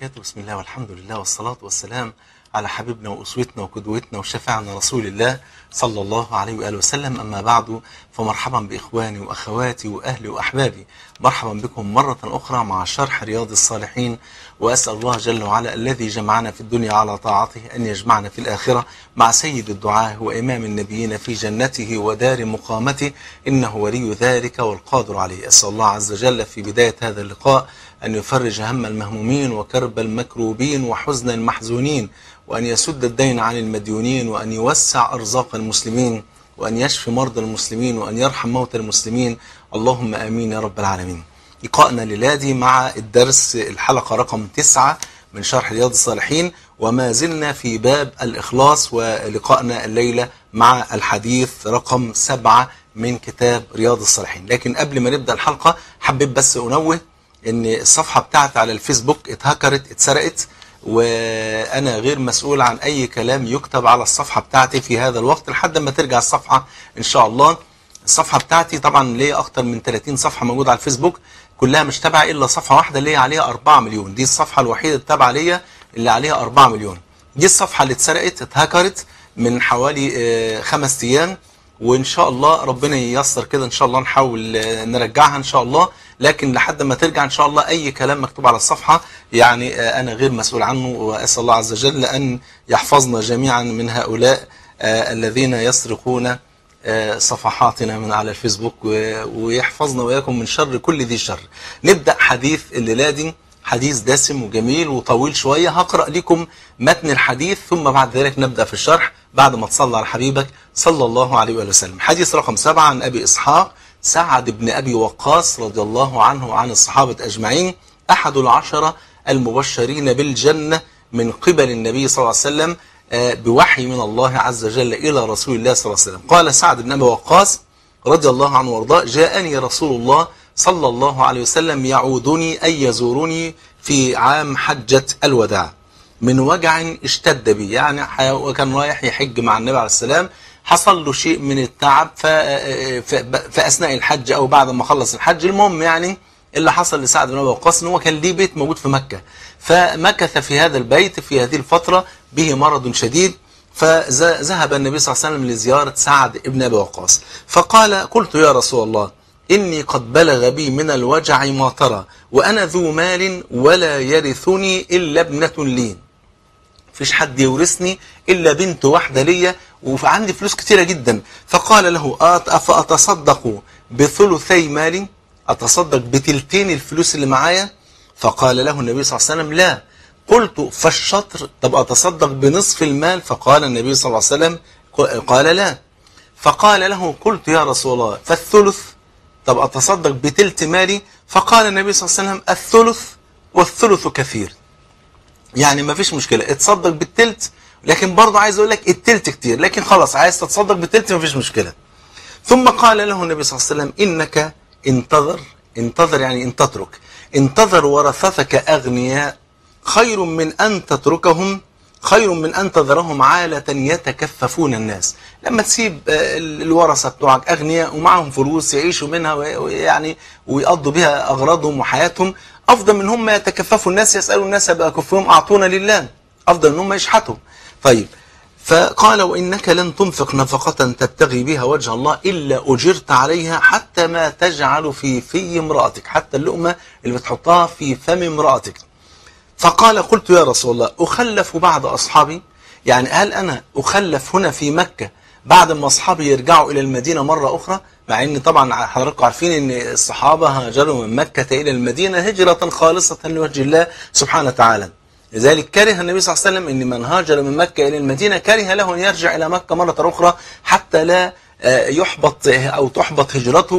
وبركاته بسم الله والحمد لله والصلاة والسلام على حبيبنا وأسوتنا وقدوتنا وشفاعنا رسول الله صلى الله عليه وآله وسلم أما بعد فمرحبا بإخواني وأخواتي وأهلي وأحبابي مرحبا بكم مرة أخرى مع شرح رياض الصالحين وأسأل الله جل وعلا الذي جمعنا في الدنيا على طاعته أن يجمعنا في الآخرة مع سيد الدعاء وإمام النبيين في جنته ودار مقامته إنه ولي ذلك والقادر عليه أسأل الله عز وجل في بداية هذا اللقاء أن يفرج هم المهمومين وكرب المكروبين وحزن المحزونين وأن يسد الدين عن المديونين وأن يوسع أرزاق المسلمين وأن يشفي مرضى المسلمين وأن يرحم موتى المسلمين اللهم آمين يا رب العالمين لقاءنا للادي مع الدرس الحلقة رقم تسعة من شرح رياض الصالحين وما زلنا في باب الإخلاص ولقاءنا الليلة مع الحديث رقم سبعة من كتاب رياض الصالحين لكن قبل ما نبدأ الحلقة حبيت بس أنوه ان الصفحة بتاعتي على الفيسبوك اتهكرت اتسرقت وانا غير مسؤول عن اي كلام يكتب على الصفحة بتاعتي في هذا الوقت لحد ما ترجع الصفحة ان شاء الله الصفحة بتاعتي طبعا ليا اكتر من 30 صفحة موجودة على الفيسبوك كلها مش تابعة الا صفحة واحدة اللي هي عليها 4 مليون دي الصفحة الوحيدة التابعة ليا اللي عليها 4 مليون دي الصفحة اللي اتسرقت اتهكرت من حوالي خمس ايام وان شاء الله ربنا ييسر كده ان شاء الله نحاول نرجعها ان شاء الله لكن لحد ما ترجع ان شاء الله اي كلام مكتوب على الصفحة يعني انا غير مسؤول عنه واسال الله عز وجل ان يحفظنا جميعا من هؤلاء الذين يسرقون صفحاتنا من على الفيسبوك ويحفظنا وياكم من شر كل ذي شر نبدأ حديث الليلة دي حديث دسم وجميل وطويل شوية هقرأ لكم متن الحديث ثم بعد ذلك نبدأ في الشرح بعد ما تصلى على حبيبك صلى الله عليه وآله وسلم حديث رقم سبعة عن أبي إسحاق سعد بن أبي وقاص رضي الله عنه وعن الصحابة أجمعين أحد العشرة المبشرين بالجنة من قبل النبي صلى الله عليه وسلم بوحي من الله عز وجل إلى رسول الله صلى الله عليه وسلم قال سعد بن أبي وقاص رضي الله عنه وارضاه جاءني رسول الله صلى الله عليه وسلم يعودني أي يزورني في عام حجة الوداع من وجع اشتد بي يعني وكان رايح يحج مع النبي عليه السلام حصل له شيء من التعب في أثناء الحج أو بعد ما خلص الحج المهم يعني اللي حصل لسعد بن أبي وقاص ان هو كان ليه بيت موجود في مكة فمكث في هذا البيت في هذه الفترة به مرض شديد فذهب النبي صلى الله عليه وسلم لزيارة سعد بن أبي وقاص فقال قلت يا رسول الله إني قد بلغ بي من الوجع ما ترى وأنا ذو مال ولا يرثني إلا ابنة لي فيش حد يورثني إلا بنت واحدة ليا وعندي فلوس كتيرة جدا فقال له أفأتصدق بثلثي مالي أتصدق بتلتين الفلوس اللي معايا فقال له النبي صلى الله عليه وسلم لا قلت فالشطر طب أتصدق بنصف المال فقال النبي صلى الله عليه وسلم قال لا فقال له قلت يا رسول الله فالثلث طب أتصدق بتلت مالي فقال النبي صلى الله عليه وسلم الثلث والثلث كثير يعني ما فيش مشكلة اتصدق بالتلت لكن برضه عايز اقول لك التلت كتير لكن خلاص عايز تتصدق بالتلت ما فيش مشكلة ثم قال له النبي صلى الله عليه وسلم إنك انتظر انتظر يعني ان تترك انتظر ورثتك أغنياء خير من أن تتركهم خير من أن تذرهم عالة يتكففون الناس لما تسيب الورثة بتوعك أغنياء ومعهم فلوس يعيشوا منها ويعني ويقضوا بها أغراضهم وحياتهم أفضل من هم يتكففوا الناس يسألوا الناس بقى كفهم أعطونا لله أفضل من هم يشحتوا طيب فقال وإنك لن تنفق نفقة تبتغي بها وجه الله إلا أجرت عليها حتى ما تجعل في في امرأتك حتى اللقمة اللي بتحطها في فم امرأتك فقال قلت يا رسول الله أخلف بعد أصحابي يعني هل أنا أخلف هنا في مكة بعد ما أصحابي يرجعوا إلى المدينة مرة أخرى مع أن طبعا حضراتكم عارفين أن الصحابة هاجروا من مكة إلى المدينة هجرة خالصة لوجه الله سبحانه وتعالى لذلك كره النبي صلى الله عليه وسلم أن من هاجر من مكة إلى المدينة كره له أن يرجع إلى مكة مرة أخرى حتى لا يحبط أو تحبط هجرته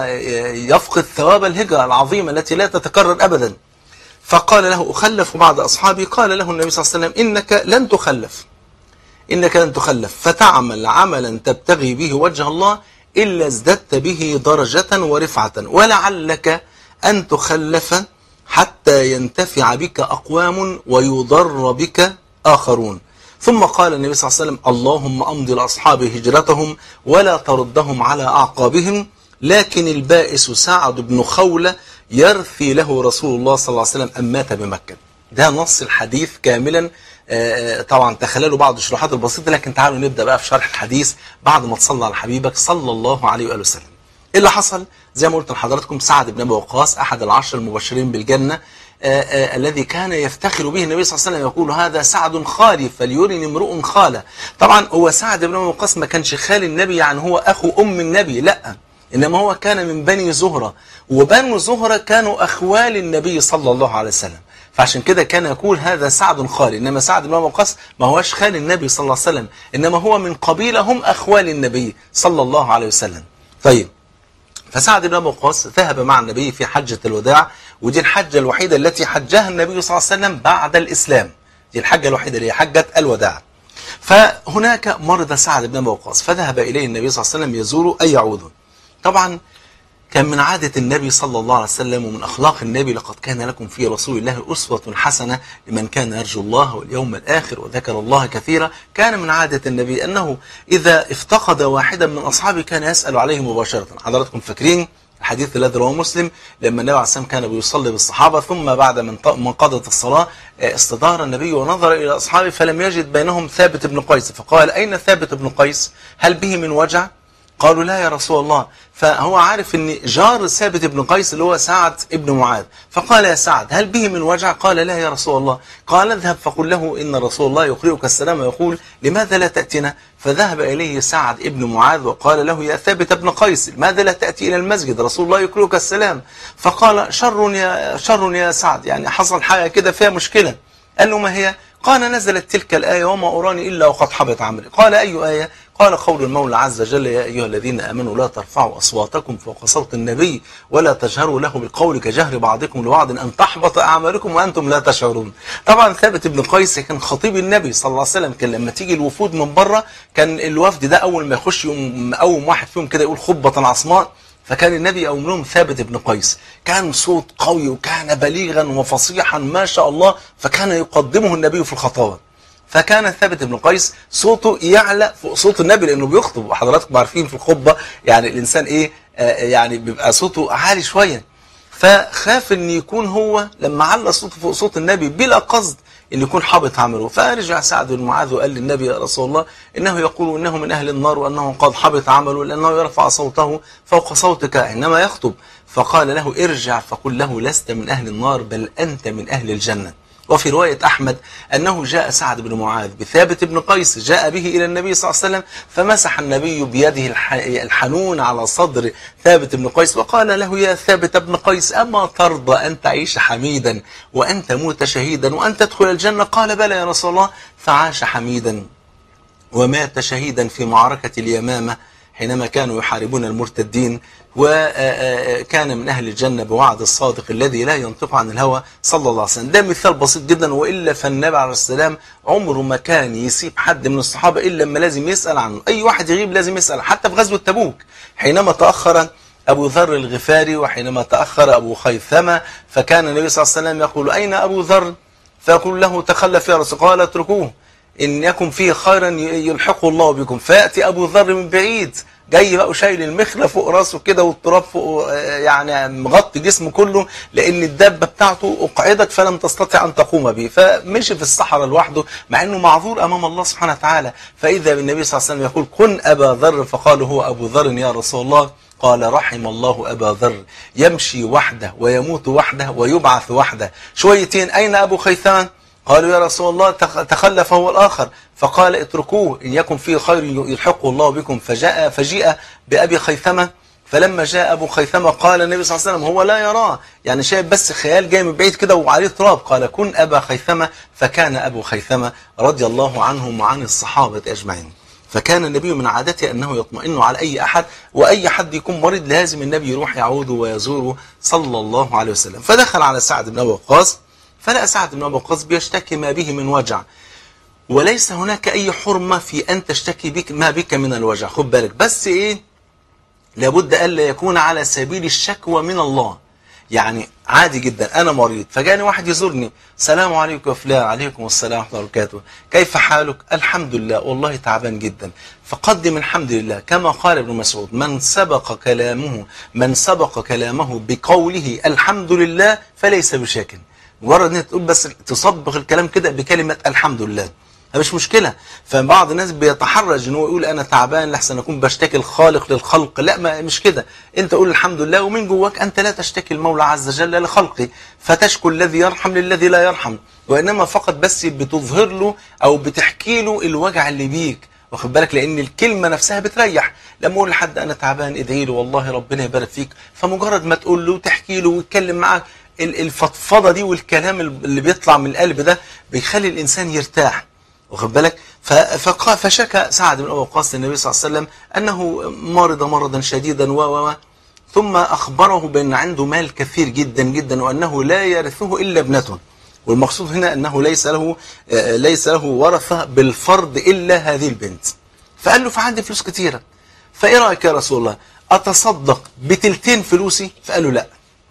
ويفقد ثواب الهجرة العظيمة التي لا تتكرر أبدا فقال له أخلف بعض أصحابي قال له النبي صلى الله عليه وسلم إنك لن تخلف إنك لن تخلف فتعمل عملا تبتغي به وجه الله إلا ازددت به درجة ورفعة ولعلك أن تخلف حتى ينتفع بك أقوام ويضر بك آخرون ثم قال النبي صلى الله عليه وسلم اللهم أمض لأصحاب هجرتهم ولا تردهم على أعقابهم لكن البائس سعد بن خولة يرثي له رسول الله صلى الله عليه وسلم أن مات بمكة ده نص الحديث كاملا آه، طبعا تخللوا بعض الشروحات البسيطة لكن تعالوا نبدأ بقى في شرح الحديث بعد ما تصلى على حبيبك صلى الله عليه وآله وسلم ايه اللي حصل زي ما قلت لحضراتكم سعد بن ابي وقاص احد العشر المبشرين بالجنه آآ آآ الذي كان يفتخر به النبي صلى الله عليه وسلم يقول هذا سعد خالي فليرني امرؤ خاله طبعا هو سعد بن ابي وقاص ما كانش خال النبي يعني هو اخو ام النبي لا انما هو كان من بني زهره وبنو زهره كانوا اخوال النبي صلى الله عليه وسلم فعشان كده كان يقول هذا سعد خالي انما سعد بن ابي وقاص ما هوش خال النبي صلى الله عليه وسلم انما هو من قبيله هم اخوال النبي صلى الله عليه وسلم طيب فسعد بن ابي وقاص ذهب مع النبي في حجة الوداع ودي الحجة الوحيدة التي حجها النبي صلى الله عليه وسلم بعد الإسلام دي الحجة الوحيدة اللي هي حجة الوداع فهناك مرض سعد بن ابي وقاص فذهب إليه النبي صلى الله عليه وسلم يزوره أي يعوده طبعا كان من عادة النبي صلى الله عليه وسلم ومن أخلاق النبي لقد كان لكم في رسول الله أسوة حسنة لمن كان يرجو الله واليوم الآخر وذكر الله كثيرا كان من عادة النبي أنه إذا افتقد واحدا من أصحابه كان يسأل عليه مباشرة حضراتكم فاكرين الحديث الذي رواه مسلم لما النبي عليه السلام كان بيصلي بالصحابة ثم بعد من من قضت الصلاة استدار النبي ونظر إلى أصحابه فلم يجد بينهم ثابت بن قيس فقال أين ثابت بن قيس هل به من وجع قالوا لا يا رسول الله فهو عارف ان جار ثابت بن قيس اللي هو سعد بن معاذ فقال يا سعد هل به من وجع قال لا يا رسول الله قال اذهب فقل له ان رسول الله يقرئك السلام ويقول لماذا لا تأتنا فذهب إليه سعد بن معاذ وقال له يا ثابت بن قيس لماذا لا تأتي إلى المسجد رسول الله يقرئك السلام فقال شر يا شر يا سعد يعني حصل حاجة كده فيها مشكلة قال له ما هي قال نزلت تلك الآية وما أراني إلا وقد حبط عملي قال أي آية قال قول المولى عز وجل يا أيها الذين آمنوا لا ترفعوا أصواتكم فوق صوت النبي ولا تجهروا له بالقول كجهر بعضكم لبعض أن تحبط أعمالكم وأنتم لا تشعرون طبعا ثابت بن قيس كان خطيب النبي صلى الله عليه وسلم كان لما تيجي الوفود من بره كان الوفد ده أول ما يخش يوم مقوم واحد فيهم كده يقول خطبة عصماء فكان النبي يقوم لهم ثابت بن قيس كان صوت قوي وكان بليغا وفصيحا ما شاء الله فكان يقدمه النبي في الخطابة فكان ثابت بن قيس صوته يعلى فوق صوت النبي لانه بيخطب وحضراتكم عارفين في الخطبه يعني الانسان ايه آه يعني بيبقى صوته عالي شويه فخاف ان يكون هو لما على صوته فوق صوت النبي بلا قصد ان يكون حابط عمله فرجع سعد بن معاذ وقال للنبي يا رسول الله انه يقول انه من اهل النار وانه قد حبط عمله لانه يرفع صوته فوق صوتك حينما يخطب فقال له ارجع فقل له لست من اهل النار بل انت من اهل الجنه وفي رواية أحمد أنه جاء سعد بن معاذ بثابت بن قيس جاء به إلى النبي صلى الله عليه وسلم فمسح النبي بيده الحنون على صدر ثابت بن قيس وقال له يا ثابت بن قيس أما ترضى أن تعيش حميدا وأن تموت شهيدا وأن تدخل الجنة قال بلى يا رسول الله فعاش حميدا ومات شهيدا في معركة اليمامة حينما كانوا يحاربون المرتدين وكان من أهل الجنة بوعد الصادق الذي لا ينطق عن الهوى صلى الله عليه وسلم ده مثال بسيط جدا وإلا فالنبي عليه السلام عمره ما كان يسيب حد من الصحابة إلا لما لازم يسأل عنه أي واحد يغيب لازم يسأل حتى في غزوة تبوك حينما تأخر أبو ذر الغفاري وحينما تأخر أبو خيثمة فكان النبي صلى الله عليه وسلم يقول أين أبو ذر فيقول له تخلف يا رسول قال اتركوه إن يكن فيه خيرا يلحقه الله بكم فيأتي أبو ذر من بعيد جاي بقى وشايل المخلة فوق راسه كده والتراب فوق يعني مغطي جسمه كله لأن الدابة بتاعته أقعدت فلم تستطع أن تقوم به فمشي في الصحراء لوحده مع أنه معذور أمام الله سبحانه وتعالى فإذا بالنبي صلى الله عليه وسلم يقول كن أبا ذر فقال هو أبو ذر يا رسول الله قال رحم الله أبا ذر يمشي وحده ويموت وحده ويبعث وحده شويتين أين أبو خيثان قالوا يا رسول الله تخلف هو الآخر فقال اتركوه إن يكن فيه خير يلحقه الله بكم فجاء فجيء بأبي خيثمة فلما جاء أبو خيثمة قال النبي صلى الله عليه وسلم هو لا يراه يعني شايف بس خيال جاي من بعيد كده وعليه تراب قال كن أبا خيثمة فكان أبو خيثمة رضي الله عنهم وعن الصحابة أجمعين فكان النبي من عادته أنه يطمئن على أي أحد وأي حد يكون مريض لازم النبي يروح يعوده ويزوره صلى الله عليه وسلم فدخل على سعد بن أبي وقاص فلقى سعد بن أبي وقاص بيشتكي ما به من وجع وليس هناك أي حرمة في أن تشتكي بك ما بك من الوجع خد بالك بس إيه لابد ألا يكون على سبيل الشكوى من الله يعني عادي جدا أنا مريض فجاني واحد يزورني سلام عليكم يا فلان عليكم السلام ورحمة الله وبركاته كيف حالك الحمد لله والله تعبان جدا فقدم الحمد لله كما قال ابن مسعود من سبق كلامه من سبق كلامه بقوله الحمد لله فليس بشاك مجرد ان انت تقول بس تصبغ الكلام كده بكلمه الحمد لله ده مش مشكله فبعض الناس بيتحرج ان هو يقول انا تعبان لحسن اكون بشتكي الخالق للخلق لا ما مش كده انت قول الحمد لله ومن جواك انت لا تشتكي المولى عز وجل لخلقه فتشكو الذي يرحم للذي لا يرحم وانما فقط بس بتظهر له او بتحكي له الوجع اللي بيك واخد بالك لان الكلمه نفسها بتريح لما اقول لحد انا تعبان ادعي له والله ربنا يبارك فيك فمجرد ما تقول له وتحكي له ويتكلم معاك ال- الفضفضه دي والكلام اللي بيطلع من القلب ده بيخلي الانسان يرتاح واخد بالك ف- فقا- فشكى سعد بن ابي وقاص للنبي صلى الله عليه وسلم انه مرض مرضا شديدا و و و ثم اخبره بان عنده مال كثير جدا جدا وانه لا يرثه الا ابنته والمقصود هنا انه ليس له آه، ليس له ورثه بالفرض الا هذه البنت فقال له فعندي فلوس كثيره فايه رايك يا رسول الله اتصدق بتلتين فلوسي فقال له لا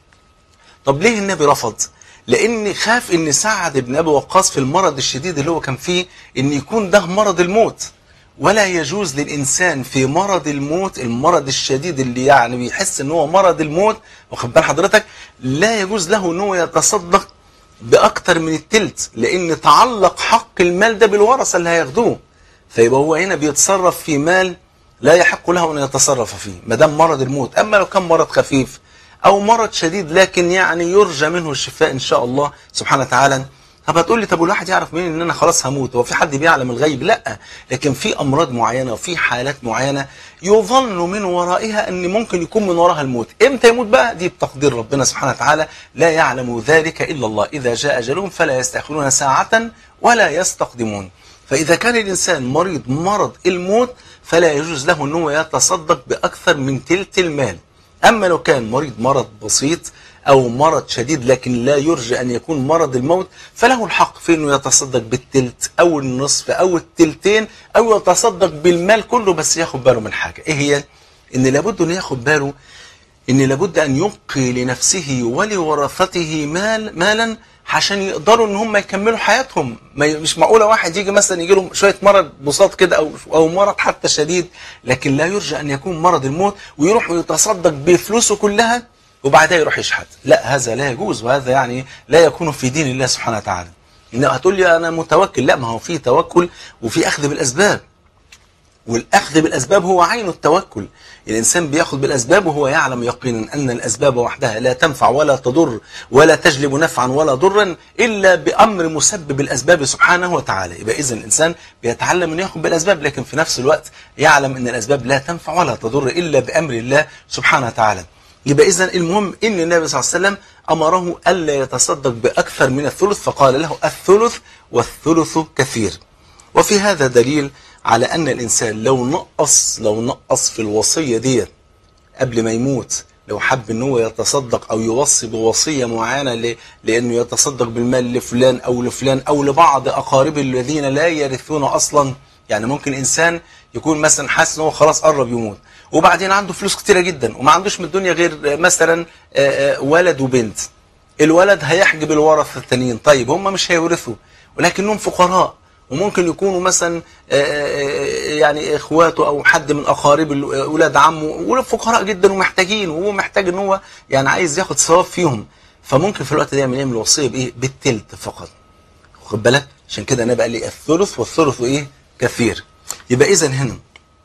طب ليه النبي رفض لان خاف ان سعد بن ابي وقاص في المرض الشديد اللي هو كان فيه ان يكون ده مرض الموت ولا يجوز للانسان في مرض الموت المرض الشديد اللي يعني بيحس ان هو مرض الموت واخد بال حضرتك لا يجوز له ان هو يتصدق باكتر من التلت لان تعلق حق المال ده بالورثه اللي هياخدوه فيبقى هو هنا بيتصرف في مال لا يحق له ان يتصرف فيه ما دام مرض الموت اما لو كان مرض خفيف او مرض شديد لكن يعني يرجى منه الشفاء ان شاء الله سبحانه وتعالى طب هتقول لي طب والواحد يعرف منين ان انا خلاص هموت هو في حد بيعلم الغيب لا لكن في امراض معينه وفي حالات معينه يظن من ورائها ان ممكن يكون من وراها الموت امتى يموت بقى دي بتقدير ربنا سبحانه وتعالى لا يعلم ذلك الا الله اذا جاء اجلهم فلا يستاخرون ساعه ولا يستقدمون فاذا كان الانسان مريض مرض الموت فلا يجوز له ان هو يتصدق باكثر من تلت المال اما لو كان مريض مرض بسيط او مرض شديد لكن لا يرجى ان يكون مرض الموت فله الحق في انه يتصدق بالتلت او النصف او التلتين او يتصدق بالمال كله بس ياخد باله من حاجه ايه هي ان لابد انه ياخد باله ان لابد ان يبقي لنفسه ولورثته مال مالا عشان يقدروا ان هم يكملوا حياتهم ما ي- مش معقوله واحد يجي مثلا يجي له شويه مرض بساط كده او او مرض حتى شديد لكن لا يرجى ان يكون مرض الموت ويروح ويتصدق بفلوسه كلها وبعدها يروح يشحت لا هذا لا يجوز وهذا يعني لا يكون في دين الله سبحانه وتعالى إن هتقول لي انا متوكل لا ما هو في توكل وفي اخذ بالاسباب والأخذ بالأسباب هو عين التوكل الإنسان بياخذ بالأسباب وهو يعلم يقينا أن الأسباب وحدها لا تنفع ولا تضر ولا تجلب نفعا ولا ضرا إلا بأمر مسبب الأسباب سبحانه وتعالى يبقى إذا الإنسان بيتعلم أن ياخذ بالأسباب لكن في نفس الوقت يعلم أن الأسباب لا تنفع ولا تضر إلا بأمر الله سبحانه وتعالى يبقى إذا المهم أن النبي صلى الله عليه وسلم أمره ألا يتصدق بأكثر من الثلث فقال له الثلث والثلث كثير وفي هذا دليل على أن الإنسان لو نقص لو نقص في الوصية ديت قبل ما يموت لو حب ان هو يتصدق او يوصي بوصيه معينه ل... لانه يتصدق بالمال لفلان او لفلان او لبعض اقاربه الذين لا يرثون اصلا يعني ممكن انسان يكون مثلا حاسس ان هو خلاص قرب يموت وبعدين عنده فلوس كتيره جدا وما عندوش من الدنيا غير مثلا آه، آه، ولد وبنت الولد هيحجب الورثه التانيين طيب هم مش هيورثوا ولكنهم فقراء وممكن يكونوا مثلا آه، آه، يعني اخواته او حد من اقارب ال- اولاد عمه ولاد فقراء جدا ومحتاجين وهو محتاج ان هو يعني عايز ياخد ثواب فيهم فممكن في الوقت ده يعمل يعمل وصيه بايه؟ بالتلت فقط واخد بالك؟ عشان كده النبي قال لي الثلث والثلث ايه؟ كثير يبقى اذا هنا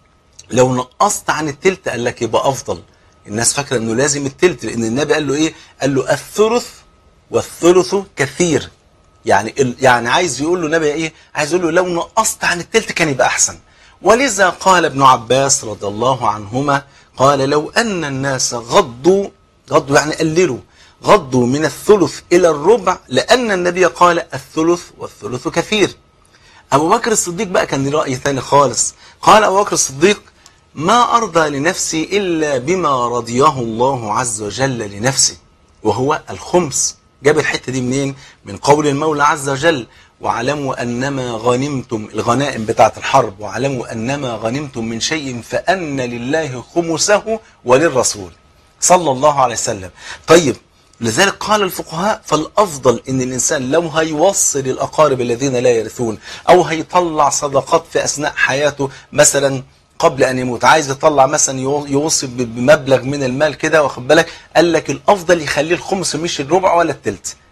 لو نقصت عن التلت قال لك يبقى افضل الناس فاكره انه لازم التلت لان النبي قال له ايه قال له الثلث والثلث كثير يعني ال- يعني عايز يقول له النبي ايه عايز يقول له لو نقصت عن التلت كان يبقى احسن ولذا قال ابن عباس رضي الله عنهما قال لو ان الناس غضوا غضوا يعني قللوا غضوا من الثلث الى الربع لان النبي قال الثلث والثلث كثير أبو بكر الصديق بقى كان له رأي ثاني خالص قال أبو بكر الصديق ما أرضى لنفسي إلا بما رضيه الله عز وجل لنفسي وهو الخمس جاب الحتة دي منين من قول المولى عز وجل واعلموا أنما غنمتم الغنائم بتاعة الحرب واعلموا أنما غنمتم من شيء فأن لله خمسه وللرسول صلى الله عليه وسلم طيب لذلك قال الفقهاء فالافضل ان الانسان لو هيوصل الاقارب الذين لا يرثون او هيطلع صدقات في اثناء حياته مثلا قبل ان يموت عايز يطلع مثلا يو- يوصي ب- بمبلغ من المال كده واخد بالك قال لك الافضل يخليه الخمس مش الربع ولا التلت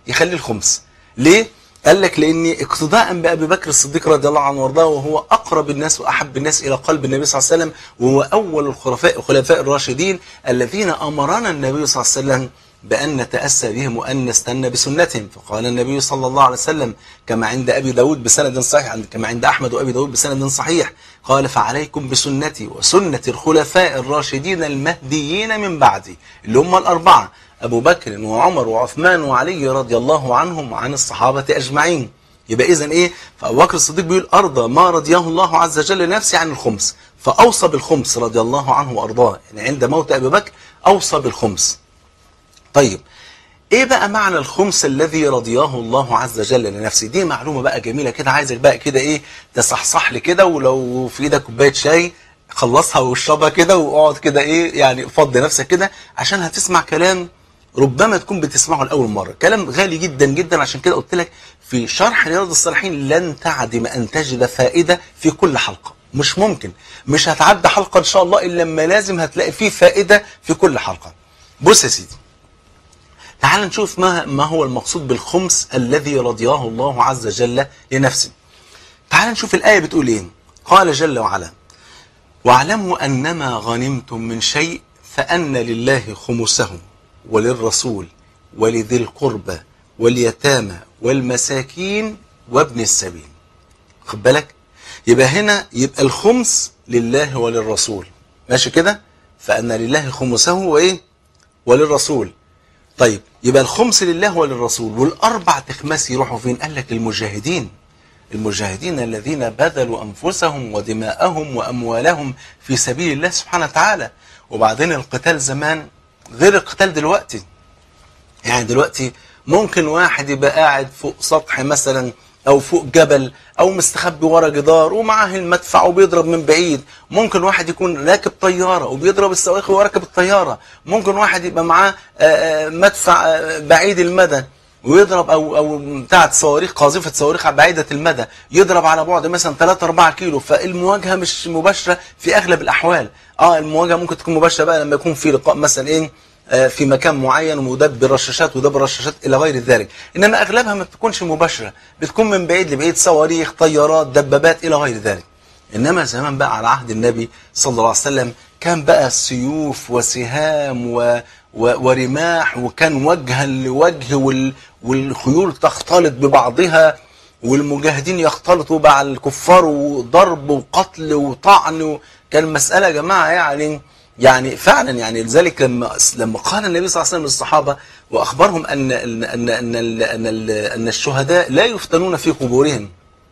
يخليه الخمس ليه قال لك لان اقتداء بابي بكر الصديق رضي الله عنه وارضاه وهو اقرب الناس واحب الناس الى قلب النبي صلى الله عليه وسلم وهو اول الخلفاء الخلفاء الراشدين الذين امرنا النبي صلى الله عليه وسلم بأن نتأسى بهم وأن نستنى بسنتهم فقال النبي صلى الله عليه وسلم كما عند أبي داود بسند صحيح كما عند أحمد وأبي داود بسند صحيح قال فعليكم بسنتي وسنة الخلفاء الراشدين المهديين من بعدي اللي هم الأربعة أبو بكر وعمر وعثمان وعلي رضي الله عنهم وعن الصحابة أجمعين يبقى إذن إيه فأبو بكر الصديق بيقول أرضى ما رضيه الله عز وجل لنفسه عن الخمس فأوصى بالخمس رضي الله عنه وأرضاه يعني عند موت أبي بكر أوصى بالخمس طيب ايه بقى معنى الخمس الذي رضياه الله عز وجل لنفسه دي معلومه بقى جميله كده عايزك بقى كده ايه تصحصح لي كده ولو في ايدك كوبايه شاي خلصها واشربها كده واقعد كده ايه يعني فضي نفسك كده عشان هتسمع كلام ربما تكون بتسمعه لاول مره كلام غالي جدا جدا عشان كده قلت لك في شرح رياض الصالحين لن تعدم ان تجد فائده في كل حلقه مش ممكن مش هتعدي حلقه ان شاء الله الا لما لازم هتلاقي فيه فائده في كل حلقه بص يا سيدي تعال نشوف ما ما هو المقصود بالخمس الذي رضياه الله عز وجل لنفسه تعال نشوف الآية بتقول ايه قال جل وعلا واعلموا أنما غنمتم من شيء فأن لله خمسه وللرسول ولذي القربى واليتامى والمساكين وابن السبيل خد بالك يبقى هنا يبقى الخمس لله وللرسول ماشي كده فأن لله خمسه وإيه وللرسول طيب يبقى الخمس لله وللرسول والأربع تخماس يروحوا فين قال لك المجاهدين المجاهدين الذين بذلوا أنفسهم ودماءهم وأموالهم في سبيل الله سبحانه وتعالى وبعدين القتال زمان غير القتال دلوقتي يعني دلوقتي ممكن واحد يبقى قاعد فوق سطح مثلا او فوق جبل او مستخبي ورا جدار ومعاه المدفع وبيضرب من بعيد ممكن واحد يكون راكب طياره وبيضرب الصواريخ وهو راكب الطياره ممكن واحد يبقى معاه مدفع بعيد المدى ويضرب او او بتاعه صواريخ قاذفه صواريخ بعيده المدى يضرب على بعد مثلا 3 4 كيلو فالمواجهه مش مباشره في اغلب الاحوال اه المواجهه ممكن تكون مباشره بقى لما يكون في لقاء مثلا ايه في مكان معين ومدب بالرشاشات وده بالرشاشات الى غير ذلك انما اغلبها ما بتكونش مباشره بتكون من بعيد لبعيد صواريخ طيارات دبابات الى غير ذلك انما زمان بقى على عهد النبي صلى الله عليه وسلم كان بقى سيوف وسهام و و ورماح وكان وجها لوجه وال والخيول تختلط ببعضها والمجاهدين يختلطوا مع الكفار وضرب وقتل وطعن كان مسألة يا جماعة يعني يعني فعلا يعني لذلك لما لما قال النبي صلى الله عليه وسلم للصحابه واخبرهم ان ان ان ان, أن, أن الشهداء لا يفتنون في قبورهم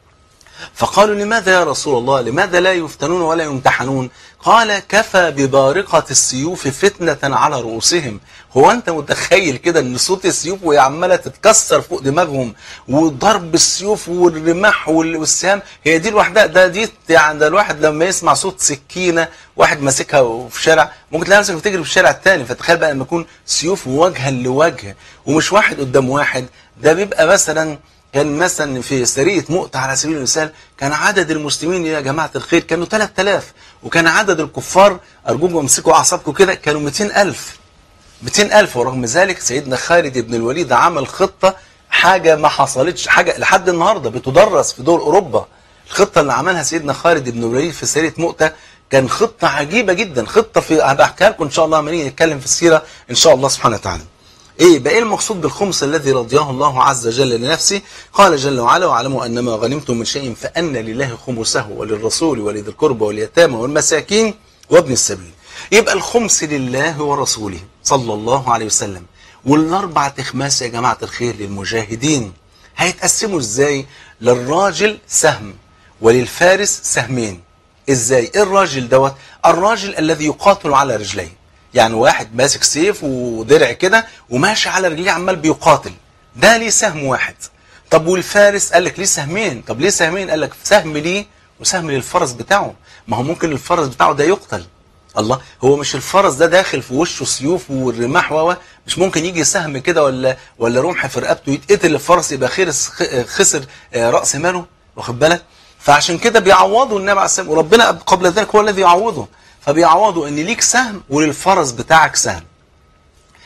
فقالوا لماذا يا رسول الله لماذا لا يفتنون ولا يمتحنون قال كفى ببارقة السيوف فتنة على رؤوسهم هو انت متخيل كده ان صوت السيوف وهي عمالة تتكسر فوق دماغهم وضرب السيوف والرماح والسهام هي دي لوحدها ده دي يعني ده الواحد لما يسمع صوت سكينة واحد ماسكها في شارع ممكن تلاقي نفسك بتجري في الشارع الثاني فتخيل بقى لما يكون سيوف وجها لوجه ومش واحد قدام واحد ده بيبقى مثلا كان مثلا في سرية مؤتة على سبيل المثال كان عدد المسلمين يا جماعة الخير كانوا 3000 وكان عدد الكفار أرجوكم امسكوا أعصابكم كده كانوا 200000 200000 ورغم ذلك سيدنا خالد بن الوليد عمل خطة حاجة ما حصلتش حاجة لحد النهاردة بتدرس في دول أوروبا الخطة اللي عملها سيدنا خالد بن الوليد في سرية مؤتة كان خطة عجيبة جدا خطة في هحكيها لكم إن شاء الله لما نيجي نتكلم في السيرة إن شاء الله سبحانه وتعالى ايه بقى ايه المقصود بالخمس الذي رضياه الله عز وجل لنفسه قال جل وعلا واعلموا انما غنمتم من شيء فان لله خمسه وللرسول ولذي القربى واليتامى والمساكين وابن السبيل يبقى الخمس لله ورسوله صلى الله عليه وسلم والاربع تخماس يا جماعه الخير للمجاهدين هيتقسموا ازاي للراجل سهم وللفارس سهمين ازاي ايه الراجل دوت الراجل الذي يقاتل على رجليه يعني واحد ماسك سيف ودرع كده وماشي على رجليه عمال بيقاتل ده ليه سهم واحد طب والفارس قال لك ليه سهمين طب ليه سهمين قال لك سهم ليه وسهم للفرس بتاعه ما هو ممكن الفرس بتاعه ده يقتل الله هو مش الفرس ده داخل في وشه سيوف والرماح و مش ممكن يجي سهم كده ولا ولا رمح في رقبته يتقتل الفرس يبقى خير خسر راس ماله واخد بالك فعشان كده بيعوضوا النبي عليه السلام وربنا قبل ذلك هو الذي يعوضه فبيعوضوا ان ليك سهم وللفرس بتاعك سهم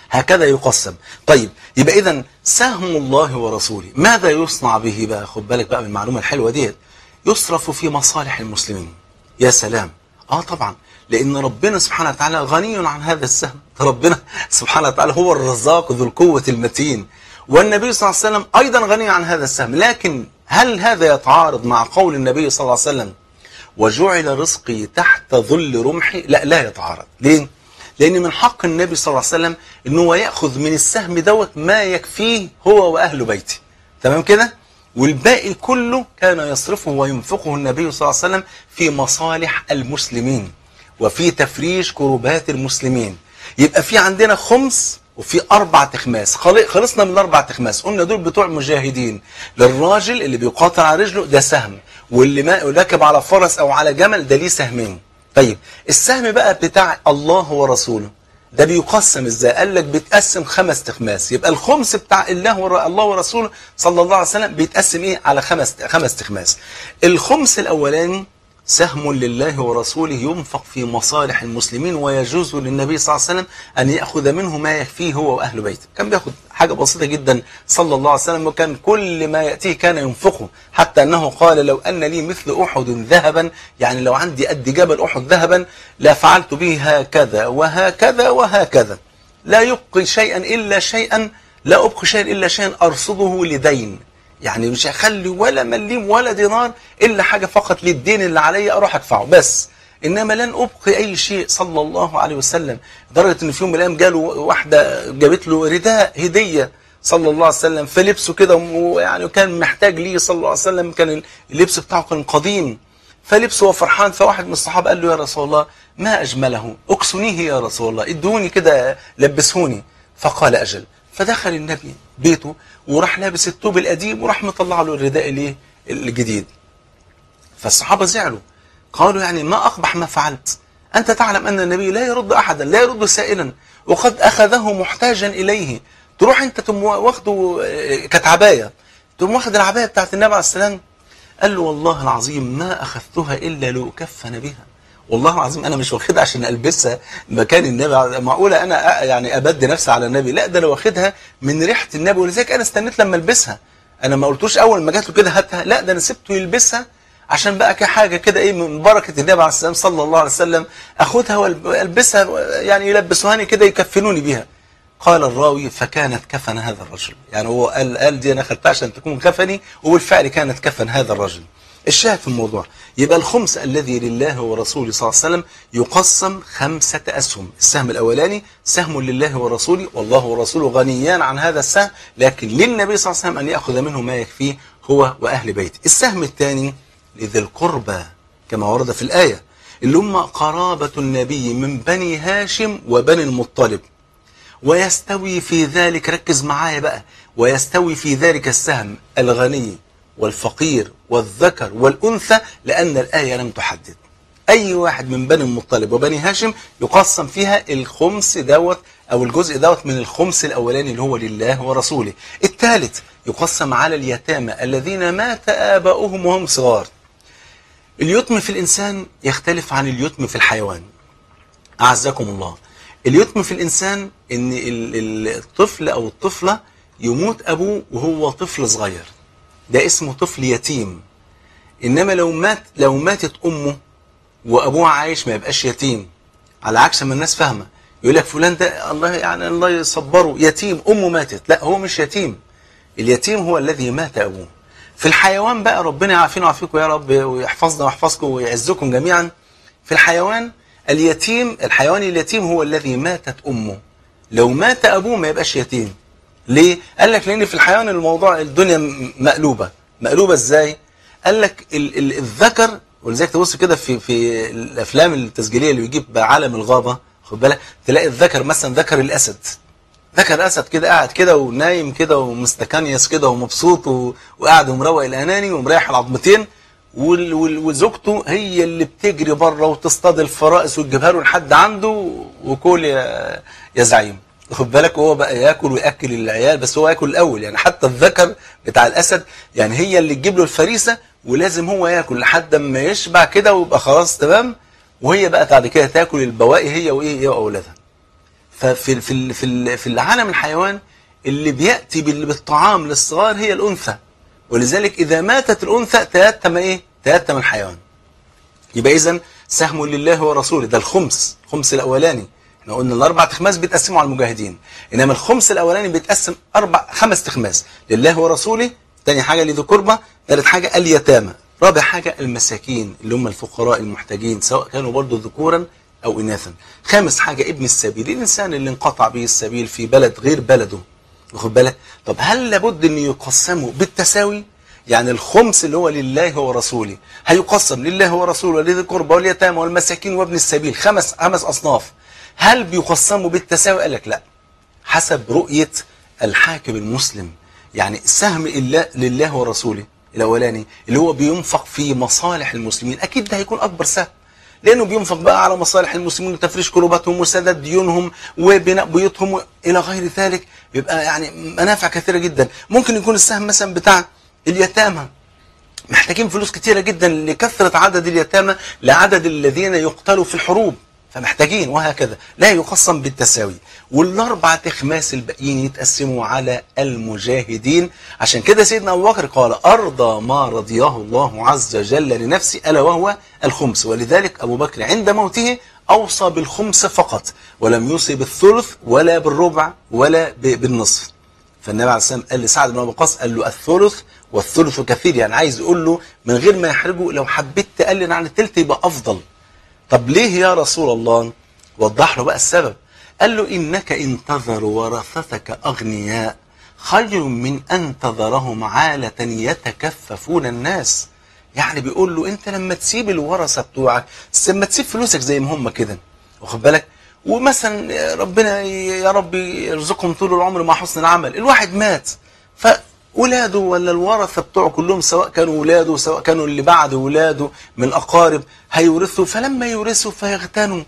هكذا يقسم طيب يبقى اذا سهم الله ورسوله ماذا يصنع به بقى خد بالك بقى من المعلومه الحلوه ديت يصرف في مصالح المسلمين يا سلام اه طبعا لان ربنا سبحانه وتعالى غني عن هذا السهم ربنا سبحانه وتعالى هو الرزاق ذو القوه المتين والنبي صلى الله عليه وسلم ايضا غني عن هذا السهم لكن هل هذا يتعارض مع قول النبي صلى الله عليه وسلم وجعل رزقي تحت ظل رمحي لا لا يتعارض ليه لان من حق النبي صلى الله عليه وسلم ان هو ياخذ من السهم دوت ما يكفيه هو واهل بيته تمام كده والباقي كله كان يصرفه وينفقه النبي صلى الله عليه وسلم في مصالح المسلمين وفي تفريج كروبات المسلمين يبقى في عندنا خمس وفي اربع تخماس خلصنا من الاربع تخماس قلنا دول بتوع المجاهدين للراجل اللي بيقاتل على رجله ده سهم واللي ما راكب على فرس او على جمل ده ليه سهمين طيب السهم بقى بتاع الله ورسوله ده بيقسم ازاي قال لك بيتقسم خمس تخماس يبقى الخمس بتاع الله ور... الله ورسوله صلى الله عليه وسلم بيتقسم ايه على خمس خمس تخماس الخمس الاولاني سهم لله ورسوله ينفق في مصالح المسلمين ويجوز للنبي صلى الله عليه وسلم أن يأخذ منه ما يكفيه هو وأهل بيته كان بيأخذ حاجة بسيطة جدا صلى الله عليه وسلم وكان كل ما يأتيه كان ينفقه حتى أنه قال لو أن لي مثل أحد ذهبا يعني لو عندي قد جبل أحد ذهبا لفعلت به هكذا وهكذا وهكذا لا يبقي شيئا إلا شيئا لا أبقي شيئا إلا شيئا أرصده لدين يعني مش هخلي ولا مليم ولا دينار الا حاجه فقط للدين اللي عليا اروح ادفعه بس انما لن ابقي اي شيء صلى الله عليه وسلم لدرجه ان في يوم من الايام جاله واحده جابت له رداء هديه صلى الله عليه وسلم فلبسه كده ويعني كان محتاج ليه صلى الله عليه وسلم كان اللبس بتاعه كان قديم فلبسه وفرحان فواحد من الصحابه قال له يا رسول الله ما اجمله اكسنيه يا رسول الله ادوني كده لبسوني فقال اجل فدخل النبي بيته وراح لابس الثوب القديم وراح مطلع له الرداء الايه الجديد فالصحابه زعلوا قالوا يعني ما اقبح ما فعلت انت تعلم ان النبي لا يرد احدا لا يرد سائلا وقد اخذه محتاجا اليه تروح انت تم واخده كانت عبايه تقوم واخد العبايه بتاعت النبي عليه السلام قال له والله العظيم ما اخذتها الا لاكفن بها والله العظيم انا مش واخدها عشان البسها مكان النبي معقوله انا يعني ابدي نفسي على النبي لا ده انا واخدها من ريحه النبي ولذلك انا استنيت لما البسها انا ما قلتوش اول ما جات له كده هاتها لا ده انا سبته يلبسها عشان بقى كحاجه كده ايه من بركه النبي عليه السلام صلى الله عليه وسلم اخدها والبسها يعني يلبسوهاني كده يكفنوني بيها قال الراوي فكانت كفن هذا الرجل يعني هو قال قال دي انا خدتها عشان تكون كفني وبالفعل كانت كفن هذا الرجل الشاهد في الموضوع يبقى الخمس الذي لله ورسوله صلى الله عليه وسلم يقسم خمسة أسهم السهم الأولاني سهم لله ورسوله والله ورسوله غنيان عن هذا السهم لكن للنبي صلى الله عليه وسلم أن يأخذ منه ما يكفيه هو وأهل بيته السهم الثاني لذي القربى كما ورد في الآية اللي هم قرابة النبي من بني هاشم وبني المطلب ويستوي في ذلك ركز معايا بقى ويستوي في ذلك السهم الغني والفقير والذكر والأنثى لأن الآية لم تحدد أي واحد من بني المطلب وبني هاشم يقسم فيها الخمس دوت أو الجزء دوت من الخمس الأولاني اللي هو لله ورسوله الثالث يقسم على اليتامى الذين مات آباؤهم وهم صغار اليتم في الإنسان يختلف عن اليتم في الحيوان أعزكم الله اليتم في الإنسان إن الطفل أو الطفلة يموت أبوه وهو طفل صغير ده اسمه طفل يتيم انما لو مات لو ماتت امه وابوه عايش ما يبقاش يتيم على عكس ما الناس فاهمه يقول لك فلان ده الله يعني الله يصبره يتيم امه ماتت لا هو مش يتيم اليتيم هو الذي مات ابوه في الحيوان بقى ربنا يعافينا ويعافيكم يا رب ويحفظنا ويحفظكم ويعزكم جميعا في الحيوان اليتيم الحيوان اليتيم هو الذي ماتت امه لو مات ابوه ما يبقاش يتيم ليه؟ قال لك لان في الحيوان الموضوع الدنيا مقلوبه مقلوبه ازاي؟ قال لك ال ال الذكر ولذلك تبص كده في في الافلام التسجيليه اللي بيجيب عالم الغابه خد بالك تلاقي الذكر مثلا ذكر الاسد ذكر اسد كده قاعد كده ونايم كده ومستكنيس كده ومبسوط وقاعد ومروق الاناني ومريح العظمتين وزوجته هي اللي بتجري بره وتصطاد الفرائس وتجيبها له لحد عنده وكل يا, يا زعيم خد بالك هو بقى ياكل وياكل العيال بس هو ياكل الاول يعني حتى الذكر بتاع الاسد يعني هي اللي تجيب له الفريسه ولازم هو ياكل لحد ما يشبع كده ويبقى خلاص تمام وهي بقى بعد كده تاكل البواقي هي وايه هي واولادها ففي في ال- في ال- في العالم الحيوان اللي بياتي بال- بالطعام للصغار هي الانثى ولذلك اذا ماتت الانثى تيتم ايه تيتم الحيوان يبقى اذا سهم لله ورسوله ده الخمس الخمس الاولاني احنا قلنا الاربع تخماس بيتقسموا على المجاهدين انما الخمس الاولاني بيتقسم اربع خمس تخماس لله ورسوله تاني حاجه لذي قربى ثالث حاجه اليتامى رابع حاجه المساكين اللي هم الفقراء المحتاجين سواء كانوا برضه ذكورا او اناثا خامس حاجه ابن السبيل الانسان اللي انقطع به السبيل في بلد غير بلده واخد بالك طب هل لابد ان يقسموا بالتساوي يعني الخمس اللي هو لله ورسوله هيقسم لله ورسوله ولذي القربى واليتامى والمساكين وابن السبيل خمس خمس اصناف هل بيقسموا بالتساوي قال لك لا حسب رؤيه الحاكم المسلم يعني السهم إلا لله ورسوله الاولاني اللي هو بينفق في مصالح المسلمين اكيد ده هيكون اكبر سهم لانه بينفق بقى على مصالح المسلمين وتفريش كروباتهم وسداد ديونهم وبناء بيوتهم الى غير ذلك بيبقى يعني منافع كثيره جدا ممكن يكون السهم مثلا بتاع اليتامى محتاجين فلوس كتيره جدا لكثره عدد اليتامى لعدد الذين يقتلوا في الحروب فمحتاجين وهكذا لا يقسم بالتساوي والاربع تخماس الباقيين يتقسموا على المجاهدين عشان كده سيدنا ابو بكر قال ارضى ما رضياه الله عز وجل لنفسه الا وهو الخمس ولذلك ابو بكر عند موته اوصى بالخمس فقط ولم يوصي بالثلث ولا بالربع ولا ب- بالنصف فالنبي عليه الصلاه والسلام قال لسعد بن ابي وقاص قال له الثلث والثلث كثير يعني عايز يقول له من غير ما يحرجه لو حبيت تقلل عن الثلث يبقى افضل طب ليه يا رسول الله وضح له بقى السبب قال له إنك إن تذر ورثتك أغنياء خير من أن تذرهم عالة يتكففون الناس يعني بيقول له أنت لما تسيب الورثة بتوعك لما تسيب فلوسك زي ما هم كده واخد بالك ومثلا ربنا يا رب يرزقهم طول العمر مع حسن العمل الواحد مات فولاده ولا الورثه بتوعه كلهم سواء كانوا ولاده سواء كانوا اللي بعد ولاده من الاقارب هيورثوا فلما يورثوا فيغتنوا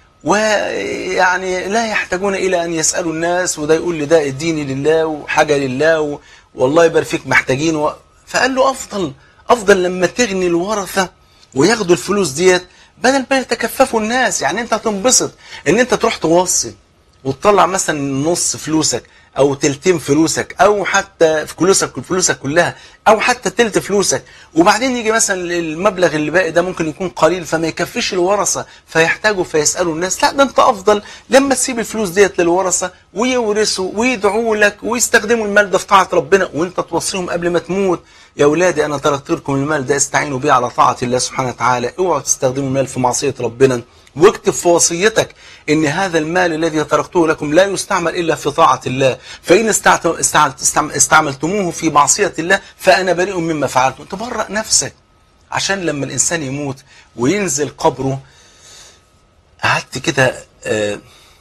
ويعني لا يحتاجون الى ان يسالوا الناس وده يقول لي ده اديني لله وحاجه لله و... والله يبارك فيك محتاجين و... فقال له افضل افضل لما تغني الورثه وياخدوا الفلوس ديت بدل ما يتكففوا الناس يعني انت هتنبسط ان انت تروح توصي وتطلع مثلا نص فلوسك او تلتين فلوسك او حتى في فلوسك فلوسك كلها او حتى تلت فلوسك وبعدين يجي مثلا المبلغ اللي باقي ده ممكن يكون قليل فما يكفيش الورثه فيحتاجوا فيسالوا الناس لا ده انت افضل لما تسيب الفلوس ديت للورثه ويورثوا ويدعوا لك ويستخدموا المال ده في طاعه ربنا وانت توصيهم قبل ما تموت يا اولادي انا تركت لكم المال ده استعينوا بيه على طاعه الله سبحانه وتعالى اوعوا تستخدموا المال في معصيه ربنا واكتب في وصيتك ان هذا المال الذي تركته لكم لا يستعمل الا في طاعه الله فان استعت- استعملت- استعم- استعملتموه في معصيه الله فانا بريء مما فعلتم تبرأ نفسك عشان لما الانسان يموت وينزل قبره قعدت كده آه،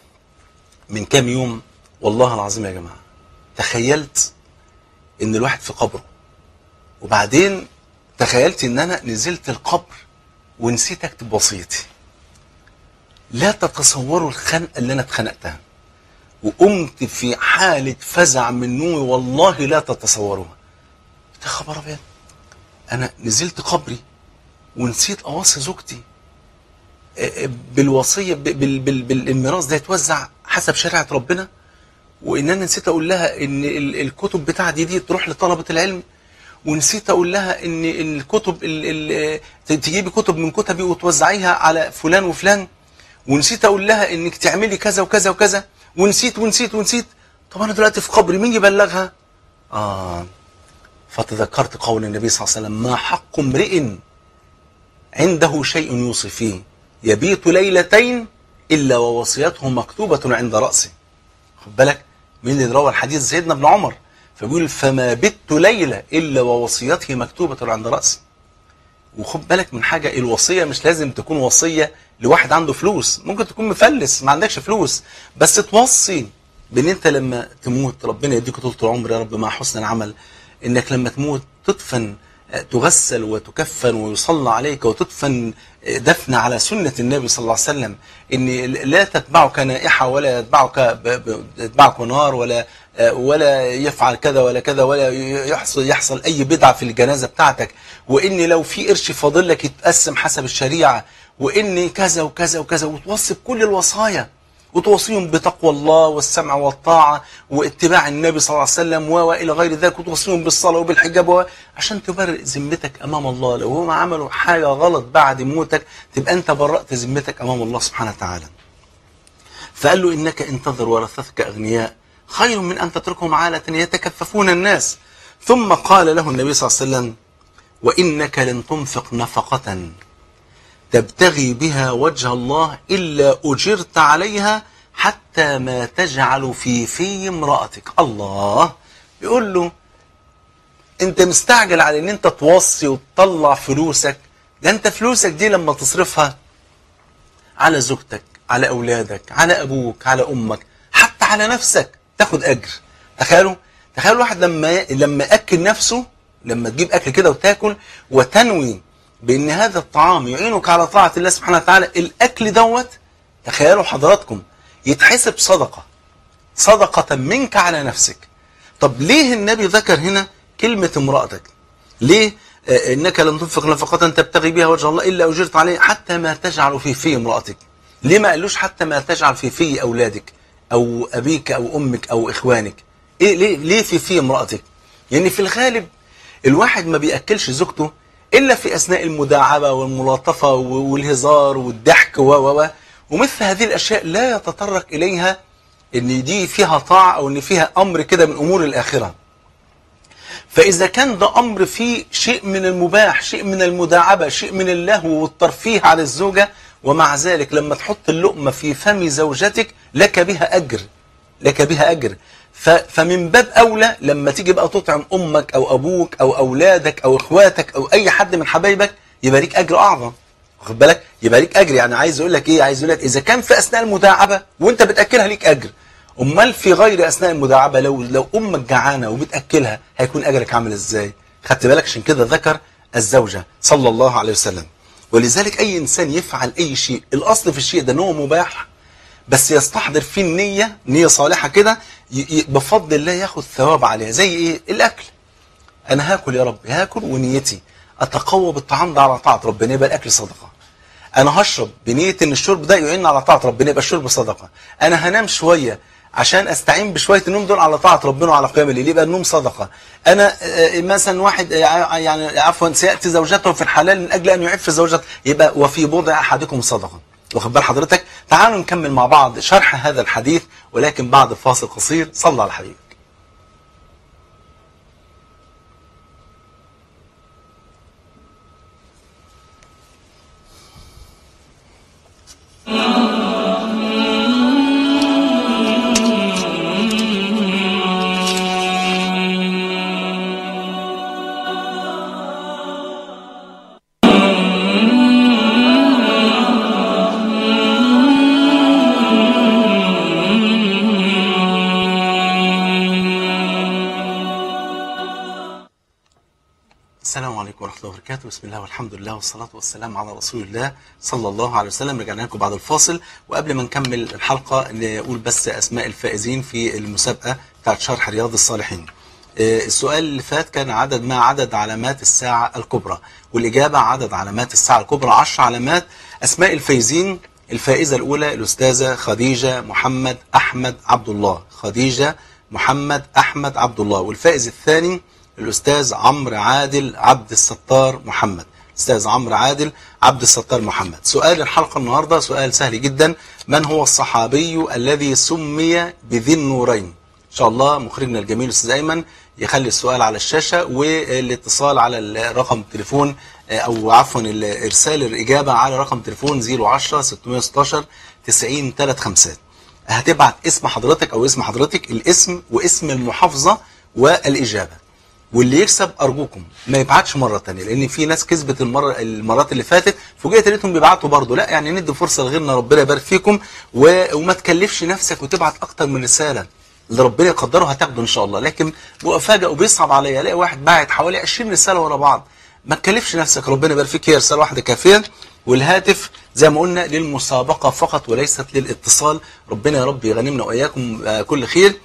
من كام يوم والله العظيم يا جماعه تخيلت ان الواحد في قبره وبعدين تخيلت ان انا نزلت القبر ونسيت اكتب وصيتي لا تتصوروا الخنقه اللي انا اتخنقتها وقمت في حاله فزع من نومي والله لا تتصوروها يا خبر ابيض انا نزلت قبري ونسيت اوصي زوجتي آه، آه، بالوصيه ب- بال- بال- بالميراث ده يتوزع حسب شريعه ربنا وان انا نسيت اقول لها ان ال- الكتب بتاعتي دي تروح لطلبه العلم ونسيت اقول لها ان إن الكتب ال- ال- ت- تجيبي كتب من كتبي وتوزعيها على فلان وفلان ونسيت اقول لها انك تعملي كذا وكذا وكذا ونسيت ونسيت ونسيت طب انا دلوقتي في قبري مين يبلغها اه فتذكرت قول النبي صلى الله عليه وسلم ما حق امرئ عنده شيء يوصي فيه يبيت ليلتين الا ووصيته مكتوبه عند راسه خد بالك مين اللي روى الحديث سيدنا ابن عمر فبيقول فما بت ليله الا ووصيته مكتوبه عند راسي وخد بالك من حاجه الوصيه مش لازم تكون وصيه لواحد عنده فلوس ممكن تكون مفلس ما عندكش فلوس بس توصي بان انت لما تموت ربنا يديك طول العمر يا رب مع حسن العمل انك لما تموت تدفن آه، تغسل وتكفن ويصلى عليك وتدفن آه، دفن على سنة النبي صلى الله عليه وسلم ان لا تتبعك نائحة ولا يتبعك ب- ب- يتبعك نار ولا آه، ولا يفعل كذا ولا كذا ولا يحصل يحصل اي بدعة في الجنازة بتاعتك وان لو في قرش فاضل لك يتقسم حسب الشريعة وان كذا وكذا وكذا وتوصي بكل الوصايا وتوصيهم بتقوى الله والسمع والطاعة واتباع النبي صلى الله عليه وسلم و- وإلى غير ذلك وتوصيهم بالصلاة وبالحجاب و- عشان تبرئ ذمتك أمام الله لو هم عملوا حاجة غلط بعد موتك تبقى أنت برأت ذمتك أمام الله سبحانه وتعالى فقال له إنك انتظر ورثتك أغنياء خير من أن تتركهم عالة يتكففون الناس ثم قال له النبي صلى الله عليه وسلم وإنك لن تنفق نفقة تبتغي بها وجه الله إلا أجرت عليها حتى ما تجعل في في امرأتك الله بيقول له انت مستعجل على ان انت توصي وتطلع فلوسك ده انت فلوسك دي لما تصرفها على زوجتك على اولادك على ابوك على امك حتى على نفسك تاخد اجر تخيلوا تخيلوا واحد لما لما ياكل نفسه لما تجيب اكل كده وتاكل وتنوي بان هذا الطعام يعينك على طاعه الله سبحانه وتعالى الاكل دوت تخيلوا حضراتكم يتحسب صدقه صدقه منك على نفسك طب ليه النبي ذكر هنا كلمه امراتك ليه آه، انك لن تنفق نفقه تبتغي بها وجه الله الا اجرت عليه حتى ما تجعل في في امراتك ليه ما قالوش حتى ما تجعل في في اولادك او ابيك او امك او اخوانك ايه ليه ليه في في امراتك يعني في الغالب الواحد ما بياكلش زوجته الا في اثناء المداعبه والملاطفه و- والهزار والضحك و و و ومثل هذه الاشياء لا يتطرق اليها ان دي فيها طاعه او ان فيها امر كده من امور الاخره فإذا كان ده أمر فيه شيء من المباح شيء من المداعبة شيء من اللهو والترفيه على الزوجة ومع ذلك لما تحط اللقمة في فم زوجتك لك بها أجر لك بها أجر ف- فمن باب أولى لما تيجي بقى تطعم أمك أو أبوك أو أولادك أو إخواتك أو أي حد من حبايبك يبقى ليك أجر أعظم واخد بالك يبقى ليك أجر يعني عايز أقول لك إيه عايز أقول لك إذا كان في أثناء المداعبة وأنت بتأكلها ليك أجر امال في غير اثناء المداعبه لو لو امك جعانه وبتاكلها هيكون اجرك عامل ازاي خدت بالك عشان كده ذكر الزوجه صلى الله عليه وسلم ولذلك اي انسان يفعل اي شيء الاصل في الشيء ده ان هو مباح بس يستحضر فيه النيه نيه صالحه كده ي- ي- بفضل الله ياخد ثواب عليها زي ايه الاكل انا هاكل يا رب هاكل ونيتي اتقوى بالطعام ده على طاعه ربنا يبقى الاكل صدقه انا هشرب بنيه ان الشرب ده يعين على طاعه ربنا يبقى الشرب صدقه انا هنام شويه عشان استعين بشويه النوم دول على طاعه ربنا وعلى قيام الليل يبقى النوم صدقه انا آه، مثلا واحد آه، يعني عفوا سياتي زوجته في الحلال من اجل ان يعف زوجته يبقى وفي بضع احدكم صدقه واخد بال حضرتك تعالوا نكمل مع بعض شرح هذا الحديث ولكن بعد فاصل قصير صلى على الحبيب السلام عليكم ورحمة الله وبركاته بسم الله والحمد لله والصلاة والسلام على رسول الله صلى الله عليه وسلم رجعنا لكم بعد الفاصل وقبل ما نكمل الحلقة نقول بس أسماء الفائزين في المسابقة بتاعت شرح رياض الصالحين آه، السؤال اللي فات كان عدد ما عدد علامات الساعة الكبرى والإجابة عدد علامات الساعة الكبرى 10 علامات أسماء الفائزين الفائزة الأولى الأستاذة خديجة محمد أحمد عبد الله خديجة محمد أحمد عبد الله والفائز الثاني الأستاذ عمرو عادل عبد الستار محمد أستاذ عمرو عادل عبد الستار محمد سؤال الحلقة النهاردة سؤال سهل جدا من هو الصحابي الذي سمي بذي النورين إن شاء الله مخرجنا الجميل الأستاذ أيمن يخلي السؤال على الشاشة والاتصال على رقم التليفون آه، أو عفوا ال- إرسال الإجابة على رقم تليفون 010 616 90 35 هتبعت اسم حضرتك أو اسم حضرتك الاسم واسم المحافظة والإجابة واللي يكسب ارجوكم ما يبعتش مره تانية لان في ناس كسبت المره المرات اللي فاتت فوجئت لقيتهم بيبعتوا برضه لا يعني ندي فرصه لغيرنا ربنا يبارك فيكم و... وما تكلفش نفسك وتبعت اكتر من رساله اللي ربنا يقدره هتاخده ان شاء الله لكن بفاجئ وبيصعب عليا الاقي واحد باعت حوالي 20 رساله ورا بعض ما تكلفش نفسك ربنا يبارك فيك هي رساله واحده كافيه والهاتف زي ما قلنا للمسابقه فقط وليست للاتصال ربنا يا رب يغنمنا واياكم آه، كل خير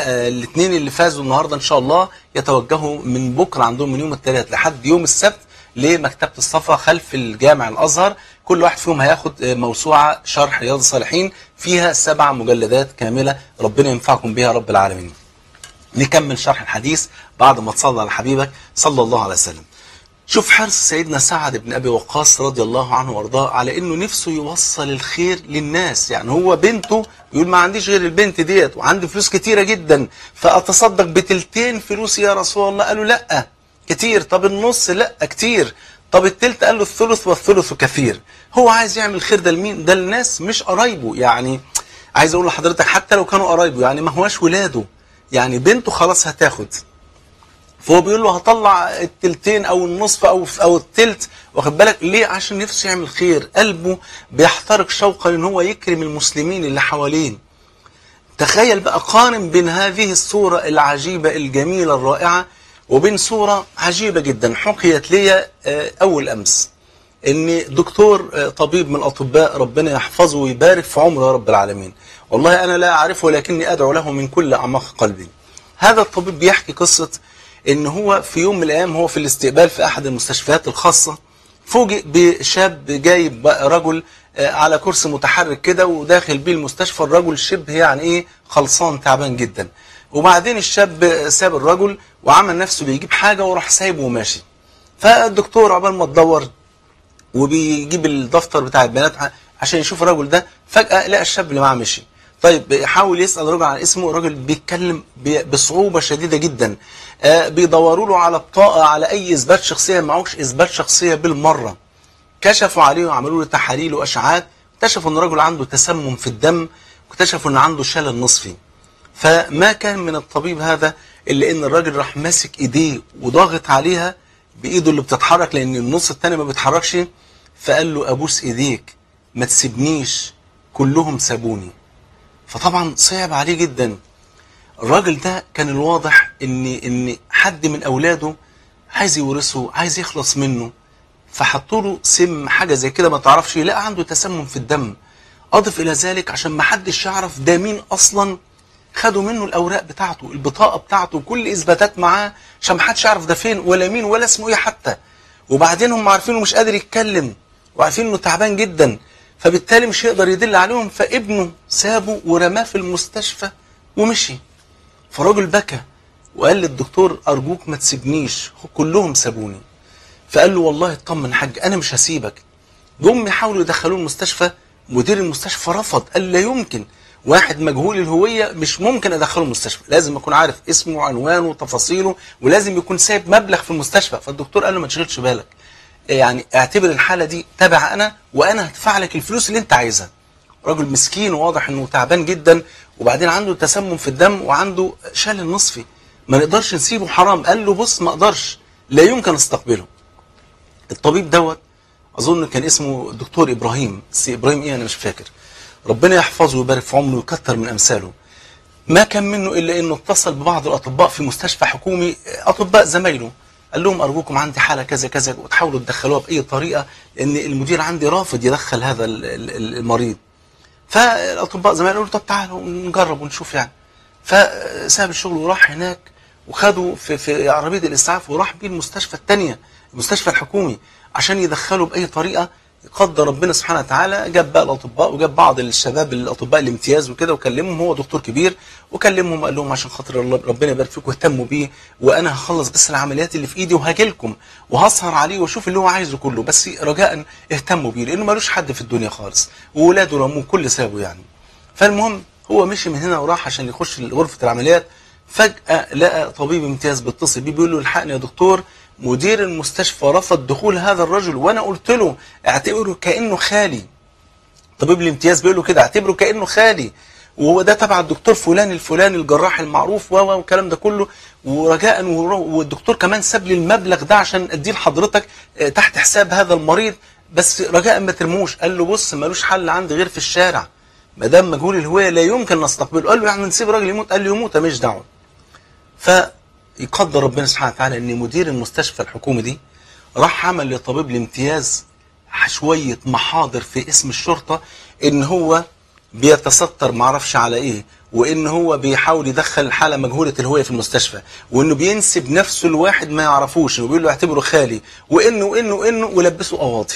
الاثنين اللي فازوا النهارده ان شاء الله يتوجهوا من بكره عندهم من يوم الثلاث لحد يوم السبت لمكتبه الصفا خلف الجامع الازهر كل واحد فيهم هياخد موسوعه شرح رياض الصالحين فيها سبع مجلدات كامله ربنا ينفعكم بها رب العالمين نكمل شرح الحديث بعد ما تصلى على حبيبك صلى الله عليه وسلم شوف حرص سيدنا سعد بن ابي وقاص رضي الله عنه وارضاه على انه نفسه يوصل الخير للناس يعني هو بنته يقول ما عنديش غير البنت ديت وعندي فلوس كتيره جدا فاتصدق بتلتين فلوسي يا رسول الله قالوا لا كتير طب النص لا كتير طب التلت قال له الثلث والثلث كثير هو عايز يعمل الخير ده لمين ده الناس مش قرايبه يعني عايز اقول لحضرتك حتى لو كانوا قرايبه يعني ما هواش ولاده يعني بنته خلاص هتاخد فهو بيقول له هطلع التلتين او النصف او او التلت واخد بالك ليه عشان نفسه يعمل خير قلبه بيحترق شوقا ان هو يكرم المسلمين اللي حواليه تخيل بقى قارن بين هذه الصورة العجيبة الجميلة الرائعة وبين صورة عجيبة جدا حكيت لي أول أمس إن دكتور طبيب من الأطباء ربنا يحفظه ويبارك في عمره يا رب العالمين والله أنا لا أعرفه ولكني أدعو له من كل أعماق قلبي هذا الطبيب بيحكي قصة إن هو في يوم من الأيام هو في الاستقبال في أحد المستشفيات الخاصة فوجئ بشاب جايب رجل على كرسي متحرك كده وداخل بيه المستشفى الرجل شبه يعني ايه خلصان تعبان جدا وبعدين الشاب ساب الرجل وعمل نفسه بيجيب حاجة وراح سايبه وماشي فالدكتور عقبال ما تدور وبيجيب الدفتر بتاع البيانات عشان يشوف الرجل ده فجأة لقى الشاب اللي معاه مشي طيب حاول يسأل الراجل عن اسمه الراجل بيتكلم بصعوبة شديدة جدا آه بيدوروا له على بطاقة على أي إثبات شخصية معهوش إثبات شخصية بالمرة كشفوا عليه وعملوا له تحاليل وأشعاعات اكتشفوا أن الراجل عنده تسمم في الدم واكتشفوا أن عنده شلل نصفي فما كان من الطبيب هذا إلا أن الراجل راح ماسك إيديه وضاغط عليها بإيده اللي بتتحرك لأن النص التاني ما بيتحركش فقال له أبوس إيديك ما تسيبنيش كلهم سابوني فطبعا صعب عليه جدا الراجل ده كان الواضح ان ان حد من اولاده عايز يورثه عايز يخلص منه فحطوا له سم حاجه زي كده ما تعرفش لقى عنده تسمم في الدم اضف الى ذلك عشان ما حدش يعرف ده مين اصلا خدوا منه الاوراق بتاعته البطاقه بتاعته كل اثباتات معاه عشان ما حدش يعرف ده فين ولا مين ولا اسمه ايه حتى وبعدين هم عارفين انه مش قادر يتكلم وعارفين انه تعبان جدا فبالتالي مش هيقدر يدل عليهم فابنه سابه ورماه في المستشفى ومشي فالراجل بكى وقال للدكتور أرجوك ما تسيبنيش كلهم سابوني فقال له والله اطمن حاج أنا مش هسيبك جم يحاولوا يدخلوه المستشفى مدير المستشفى رفض قال لا يمكن واحد مجهول الهوية مش ممكن أدخله المستشفى لازم أكون عارف اسمه وعنوانه وتفاصيله ولازم يكون سايب مبلغ في المستشفى فالدكتور قال له ما تشغلش بالك يعني اعتبر الحالة دي تبع أنا وأنا هدفع لك الفلوس اللي أنت عايزها راجل مسكين وواضح انه تعبان جدا وبعدين عنده تسمم في الدم وعنده شلل نصفي ما نقدرش نسيبه حرام قال له بص ما اقدرش لا يمكن استقبله الطبيب دوت اظن كان اسمه الدكتور ابراهيم بس ابراهيم ايه انا مش فاكر ربنا يحفظه ويبارك في عمره ويكتر من امثاله ما كان منه الا انه اتصل ببعض الاطباء في مستشفى حكومي اطباء زمايله قال لهم ارجوكم عندي حاله كذا كذا وتحاولوا تدخلوها باي طريقه لان المدير عندي رافض يدخل هذا المريض فالاطباء زمان قالوا طب تعالوا نجرب ونشوف يعني فساب الشغل وراح هناك وخدوا في, في عربيه الاسعاف وراح بيه المستشفى الثانيه المستشفى الحكومي عشان يدخله باي طريقه قدر ربنا سبحانه وتعالى جاب بقى الاطباء وجاب بعض الشباب الاطباء الامتياز وكده وكلمهم هو دكتور كبير وكلمهم قال لهم عشان خاطر ربنا يبارك فيكم اهتموا بيه وانا هخلص بس العمليات اللي في ايدي وهاجي لكم وهسهر عليه واشوف اللي هو عايزه كله بس رجاء اهتموا بيه لانه ملوش حد في الدنيا خالص وولاده رموه كل سابه يعني فالمهم هو مشي من هنا وراح عشان يخش غرفه العمليات فجاه لقى طبيب امتياز بيتصل بيه بيقول له الحقني يا دكتور مدير المستشفى رفض دخول هذا الرجل وانا قلت له اعتبره كانه خالي طبيب الامتياز بيقول له كده اعتبره كانه خالي وهو ده تبع الدكتور فلان الفلاني الجراح المعروف و والكلام ده كله ورجاء والدكتور كمان ساب لي المبلغ ده عشان اديه لحضرتك تحت حساب هذا المريض بس رجاء ما ترموش قال له بص ملوش حل عندي غير في الشارع ما دام مجهول الهويه لا يمكن نستقبله قال له يعني نسيب الراجل يموت قال له يموت ماليش دعوه ف يقدر ربنا سبحانه وتعالى ان مدير المستشفى الحكومي دي راح عمل لطبيب الامتياز شوية محاضر في اسم الشرطة ان هو بيتستر معرفش على ايه وان هو بيحاول يدخل الحاله مجهوله الهويه في المستشفى وانه بينسب نفسه لواحد ما يعرفوش وبيقول له اعتبره خالي وانه وانه وانه ولبسه قواضي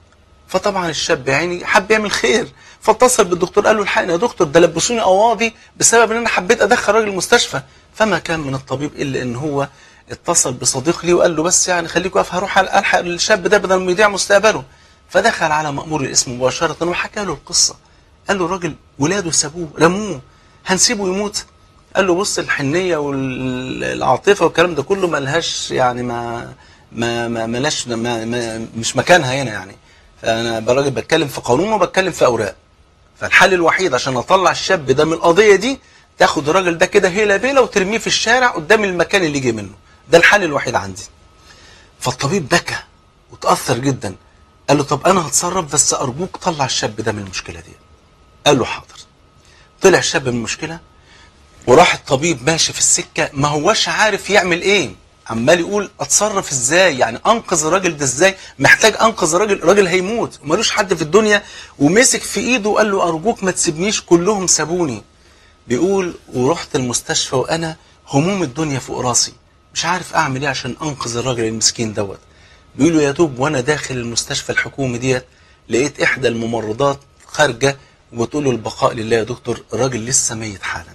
فطبعا الشاب يعني حب يعمل خير فاتصل بالدكتور قال له الحقني يا دكتور ده لبسوني قواضي بسبب ان انا حبيت ادخل راجل المستشفى فما كان من الطبيب الا ان هو اتصل بصديق لي وقال له بس يعني خليك واقف هروح الحق الشاب ده بدل ما يضيع مستقبله فدخل على مأمور الاسم مباشرة وحكى له القصة قال له الراجل ولاده سابوه رموه هنسيبه يموت قال له بص الحنية والعاطفة والكلام ده كله ملهاش يعني ما ما ما ملاش ما ما مش مكانها هنا يعني فانا براجل بتكلم في قانون وبتكلم في اوراق فالحل الوحيد عشان اطلع الشاب ده من القضيه دي تاخد الراجل ده كده هيلا بيلا وترميه في الشارع قدام المكان اللي جه منه ده الحل الوحيد عندي فالطبيب بكى وتاثر جدا قال له طب انا هتصرف بس ارجوك طلع الشاب ده من المشكله دي قال له حاضر طلع الشاب من المشكله وراح الطبيب ماشي في السكه ما هوش عارف يعمل ايه عمال يقول اتصرف ازاي يعني انقذ الراجل ده ازاي محتاج انقذ الراجل الراجل هيموت ومالوش حد في الدنيا ومسك في ايده وقال له ارجوك ما تسيبنيش كلهم سابوني بيقول ورحت المستشفى وانا هموم الدنيا فوق راسي مش عارف اعمل ايه عشان انقذ الراجل المسكين دوت بيقول له يا دوب وانا داخل المستشفى الحكومي ديت لقيت احدى الممرضات خارجه وبتقول له البقاء لله يا دكتور الراجل لسه ميت حالا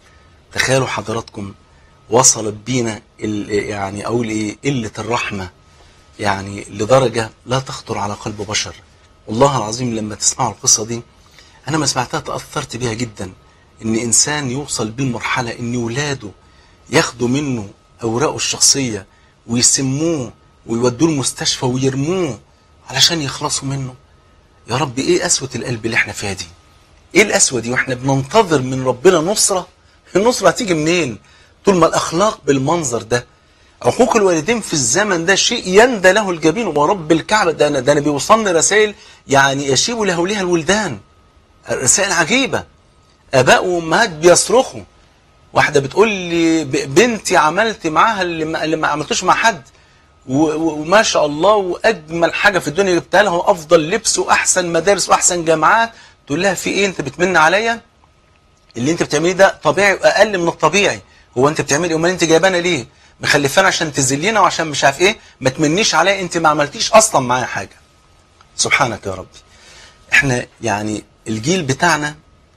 تخيلوا حضراتكم وصلت بينا يعني اقول ايه قله الرحمه يعني لدرجه لا تخطر على قلب بشر والله العظيم لما تسمعوا القصه دي انا ما سمعتها تاثرت بيها جدا ان انسان يوصل بيه المرحله ان ولاده ياخدوا منه اوراقه الشخصيه ويسموه ويودوه المستشفى ويرموه علشان يخلصوا منه يا رب ايه قسوه القلب اللي احنا فيها دي ايه القسوه دي واحنا بننتظر من ربنا نصره النصره هتيجي منين طول ما الاخلاق بالمنظر ده عقوق الوالدين في الزمن ده شيء يندى له الجبين ورب الكعبه ده انا ده انا بيوصلني رسائل يعني يشيب لهولها الولدان رسائل عجيبه اباء وامهات بيصرخوا واحده بتقول لي بنتي عملت معاها اللي اللي ما عملتوش مع حد وما شاء الله واجمل حاجه في الدنيا جبتها لها وافضل لبس واحسن مدارس واحسن جامعات تقول لها في ايه انت بتمن عليا اللي انت بتعمليه ده طبيعي واقل من الطبيعي هو انت بتعملي امال انت جايبانا ليه مخلفانا عشان تذلينا وعشان مش عارف ايه ما تمنيش عليا انت ما عملتيش اصلا معايا حاجه سبحانك يا ربي احنا يعني الجيل بتاعنا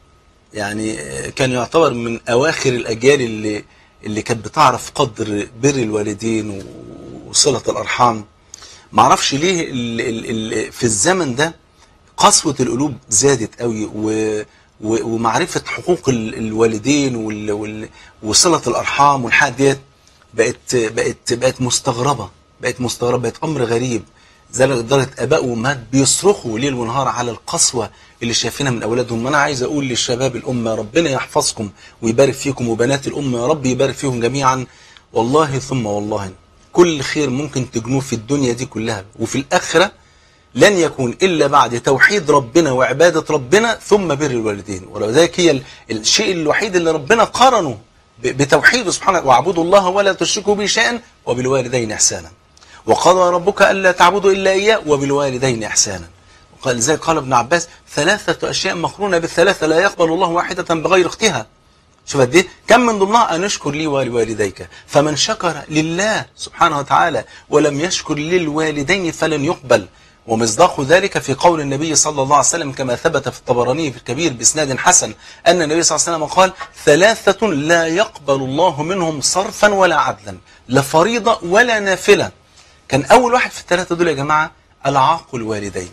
يعني كان يعتبر من اواخر الاجيال اللي اللي كانت بتعرف قدر بر الوالدين وصله الارحام ما اعرفش ليه ال ال ال في الزمن ده قسوه القلوب زادت قوي و ومعرفه حقوق الوالدين وصله الارحام والحاجات ديت بقت بقت بقت مستغربه بقت مستغربه بقت امر غريب زي لدرجه اباء وامهات بيصرخوا ليل ونهار على القسوه اللي شايفينها من اولادهم انا عايز اقول للشباب الامه ربنا يحفظكم ويبارك فيكم وبنات الامه يا رب يبارك فيهم جميعا والله ثم والله كل خير ممكن تجنوه في الدنيا دي كلها وفي الاخره لن يكون الا بعد توحيد ربنا وعباده ربنا ثم بر الوالدين ولذلك هي الشيء الوحيد اللي ربنا قارنه بتوحيده سبحانه واعبدوا الله ولا تشركوا به شيئا وبالوالدين احسانا وقضى ربك الا تعبدوا الا اياه وبالوالدين احسانا وقال لذلك قال ابن عباس ثلاثه اشياء مقرونه بالثلاثه لا يقبل الله واحده بغير اختها شوف قد ايه كم من ضمنها ان اشكر لي ولوالديك فمن شكر لله سبحانه وتعالى ولم يشكر للوالدين فلن يقبل ومصداق ذلك في قول النبي صلى الله عليه وسلم كما ثبت في الطبراني في الكبير باسناد حسن ان النبي صلى الله عليه وسلم قال ثلاثه لا يقبل الله منهم صرفا ولا عدلا لا فريضه ولا نافله كان اول واحد في الثلاثه دول يا جماعه العاق الوالدين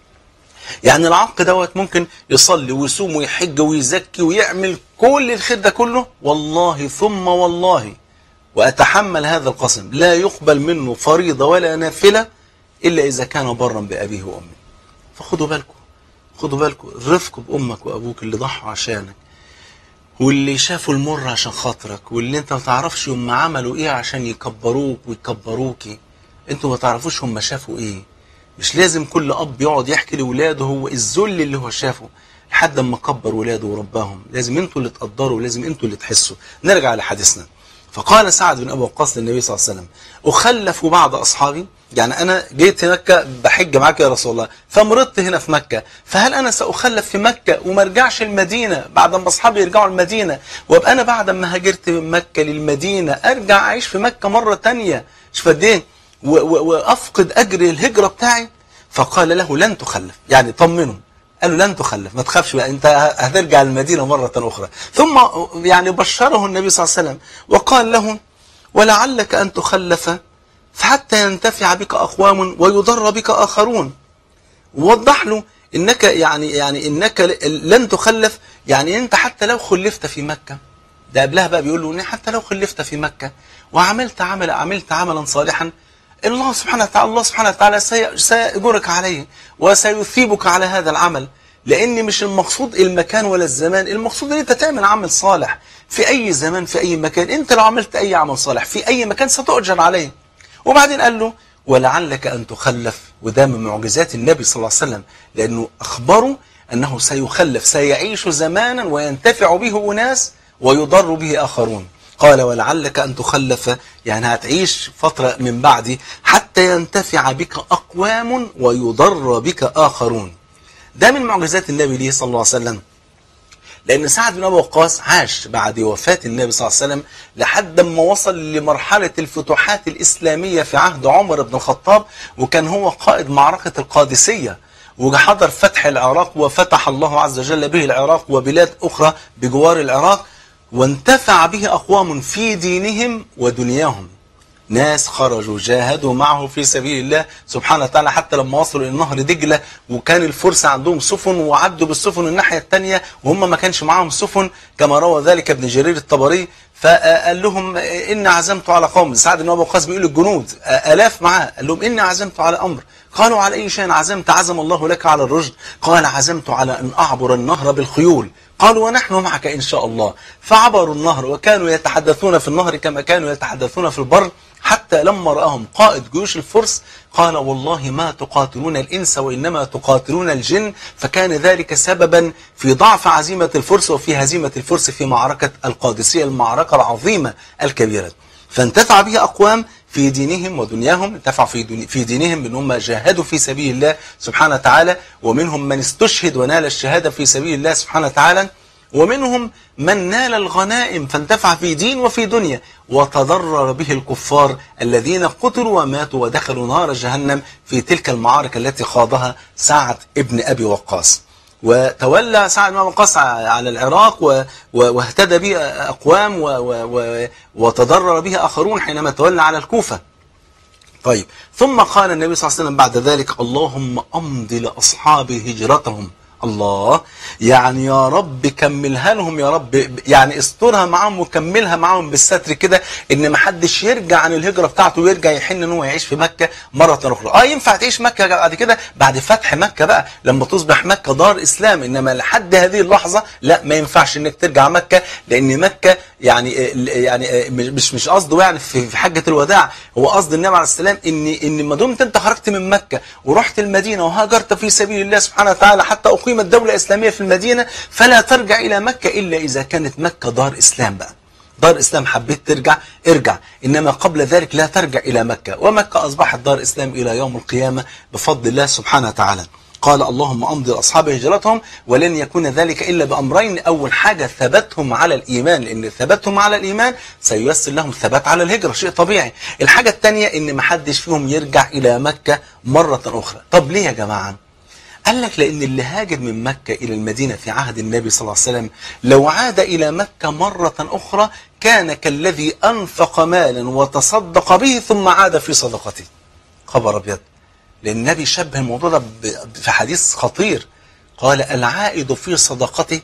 يعني العاق دوت ممكن يصلي ويصوم ويحج ويزكي ويعمل كل الخير ده كله والله ثم والله واتحمل هذا القسم لا يقبل منه فريضه ولا نافله الا اذا كان برا بابيه وامه فخدوا بالكم خدوا بالكم الرفق بامك وابوك اللي ضحوا عشانك واللي شافوا المر عشان خاطرك واللي انت ما تعرفش هم عملوا ايه عشان يكبروك ويكبروكي انتوا ما تعرفوش هم شافوا ايه مش لازم كل اب يقعد يحكي لاولاده هو الذل اللي هو شافه لحد ما كبر ولاده ورباهم لازم انتوا اللي تقدروا لازم انتوا اللي تحسوا نرجع لحديثنا فقال سعد بن ابي وقاص للنبي صلى الله عليه وسلم اخلف بعض اصحابي يعني انا جيت مكه بحج معاك يا رسول الله فمرضت هنا في مكه فهل انا ساخلف في مكه وما ارجعش المدينه بعد ما اصحابي يرجعوا المدينه وابقى انا بعد ما هاجرت من مكه للمدينه ارجع اعيش في مكه مره تانية شوف قد ايه و- و- وافقد اجر الهجره بتاعي فقال له لن تخلف يعني طمنه قال له لن تخلف ما تخافش بقى انت هترجع المدينه مره اخرى ثم يعني بشره النبي صلى الله عليه وسلم وقال له ولعلك ان تخلف فحتى ينتفع بك اقوام ويضر بك اخرون ووضح له انك يعني يعني انك لن تخلف يعني انت حتى لو خلفت في مكه ده قبلها بقى بيقول له ان حتى لو خلفت في مكه وعملت عمل عملت عملا صالحا الله سبحانه وتعالى الله سبحانه وتعالى سي- سيأجرك عليه وسيثيبك على هذا العمل لان مش المقصود المكان ولا الزمان المقصود ان انت تعمل عمل صالح في اي زمان في اي مكان انت لو عملت اي عمل صالح في اي مكان ستؤجر عليه وبعدين قال له ولعلك ان تخلف وده من معجزات النبي صلى الله عليه وسلم لانه اخبره انه سيخلف سيعيش زمانا وينتفع به اناس ويضر به اخرون قال ولعلك ان تخلف يعني هتعيش فتره من بعدي حتى ينتفع بك اقوام ويضر بك اخرون ده من معجزات النبي ليه صلى الله عليه وسلم لأن سعد بن أبي وقاص عاش بعد وفاة النبي صلى الله عليه وسلم لحد ما وصل لمرحلة الفتوحات الإسلامية في عهد عمر بن الخطاب وكان هو قائد معركة القادسية وحضر فتح العراق وفتح الله عز وجل به العراق وبلاد أخرى بجوار العراق وانتفع به أقوام في دينهم ودنياهم ناس خرجوا جاهدوا معه في سبيل الله سبحانه وتعالى حتى لما وصلوا إلى نهر دجلة وكان الفرس عندهم سفن وعدوا بالسفن الناحية الثانية وهم ما كانش معاهم سفن كما روى ذلك ابن جرير الطبري فقال لهم إن عزمت على قوم سعد بن أبي وقاص بيقول الجنود آلاف معاه قال لهم إني عزمت على أمر قالوا على أي شيء عزمت عزم الله لك على الرشد قال عزمت على أن أعبر النهر بالخيول قالوا ونحن معك إن شاء الله فعبروا النهر وكانوا يتحدثون في النهر كما كانوا يتحدثون في البر حتى لما رآهم قائد جيوش الفرس قال والله ما تقاتلون الإنس وإنما تقاتلون الجن فكان ذلك سببا في ضعف عزيمة الفرس وفي هزيمة الفرس في معركة القادسية المعركة العظيمة الكبيرة فانتفع به أقوام في دينهم ودنياهم انتفعوا في, دني في دينهم بأنهم جاهدوا في سبيل الله سبحانه وتعالى ومنهم من استشهد ونال الشهادة في سبيل الله سبحانه وتعالى ومنهم من نال الغنائم فانتفع في دين وفي دنيا وتضرر به الكفار الذين قتلوا وماتوا ودخلوا نار جهنم في تلك المعارك التي خاضها سعد ابن أبي وقاص وتولى سعد بن أبي وقاص على العراق و- و- واهتدى به أقوام و- و- و- وتضرر به آخرون حينما تولى على الكوفة طيب ثم قال النبي صلى الله عليه وسلم بعد ذلك اللهم أمضي لأصحابي هجرتهم الله يعني يا رب كملها لهم يا رب يعني استرها معاهم وكملها معاهم بالستر كده ان ما حدش يرجع عن الهجره بتاعته ويرجع يحن ان هو يعيش في مكه مره اخرى اه ينفع تعيش مكه بعد كده بعد فتح مكه بقى لما تصبح مكه دار اسلام انما لحد هذه اللحظه لا ما ينفعش انك ترجع مكه لان مكه يعني يعني مش مش قصده يعني في في حجه الوداع هو قصد النبي عليه السلام ان ان ما دمت انت خرجت من مكه ورحت المدينه وهاجرت في سبيل الله سبحانه وتعالى حتى اقيمت دوله اسلاميه في المدينه فلا ترجع الى مكه الا اذا كانت مكه دار اسلام بقى دار اسلام حبيت ترجع ارجع انما قبل ذلك لا ترجع الى مكه ومكه اصبحت دار اسلام الى يوم القيامه بفضل الله سبحانه وتعالى قال اللهم امضي لاصحاب هجرتهم ولن يكون ذلك الا بامرين اول حاجه ثبتهم على الايمان لان ثبتهم على الايمان سييسر لهم الثبات على الهجره شيء طبيعي الحاجه الثانيه ان ما حدش فيهم يرجع الى مكه مره اخرى طب ليه يا جماعه قال لك لأن اللي هاجر من مكة إلى المدينة في عهد النبي صلى الله عليه وسلم لو عاد إلى مكة مرة أخرى كان كالذي أنفق مالا وتصدق به ثم عاد في صدقته خبر أبيض لأن النبي شبه الموضوع ده ب- في حديث خطير قال العائد في صدقته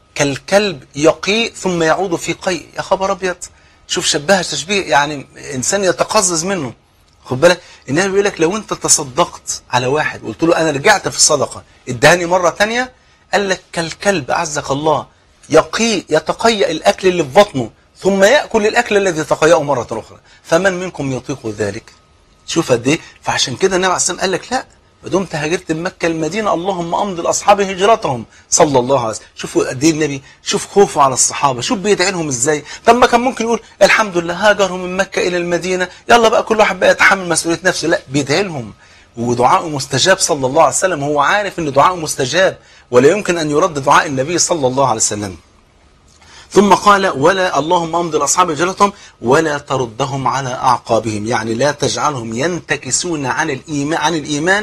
كالكلب يقيء ثم يعود في قيء يا خبر أبيض شوف شبهها تشبيه يعني إنسان يتقزز منه خد بالك النبي بيقول لك لو انت تصدقت على واحد وقلت له انا رجعت في الصدقه اداني مره تانية قال لك كالكلب اعزك الله يقي يتقيأ الاكل اللي في بطنه ثم ياكل الاكل الذي تقيأه مره اخرى فمن منكم يطيق ذلك شوف قد ايه فعشان كده النبي عليه الصلاه والسلام قال لك لا ما دمت هاجرت من مكة المدينة اللهم أمضي لأصحاب هجرتهم صلى الله عليه وسلم شوفوا قد ايه النبي شوف خوفه على الصحابة شوف بيدعي لهم ازاي طب ما كان ممكن يقول الحمد لله هاجروا من مكة إلى المدينة يلا بقى كل واحد بقى يتحمل مسؤولية نفسه لا بيدعي لهم ودعاءه مستجاب صلى الله عليه وسلم هو عارف ان دعاءه مستجاب ولا يمكن أن يرد دعاء النبي صلى الله عليه وسلم ثم قال ولا اللهم امضي لاصحاب هجرتهم ولا تردهم على اعقابهم يعني لا تجعلهم ينتكسون عن الايمان عن الايمان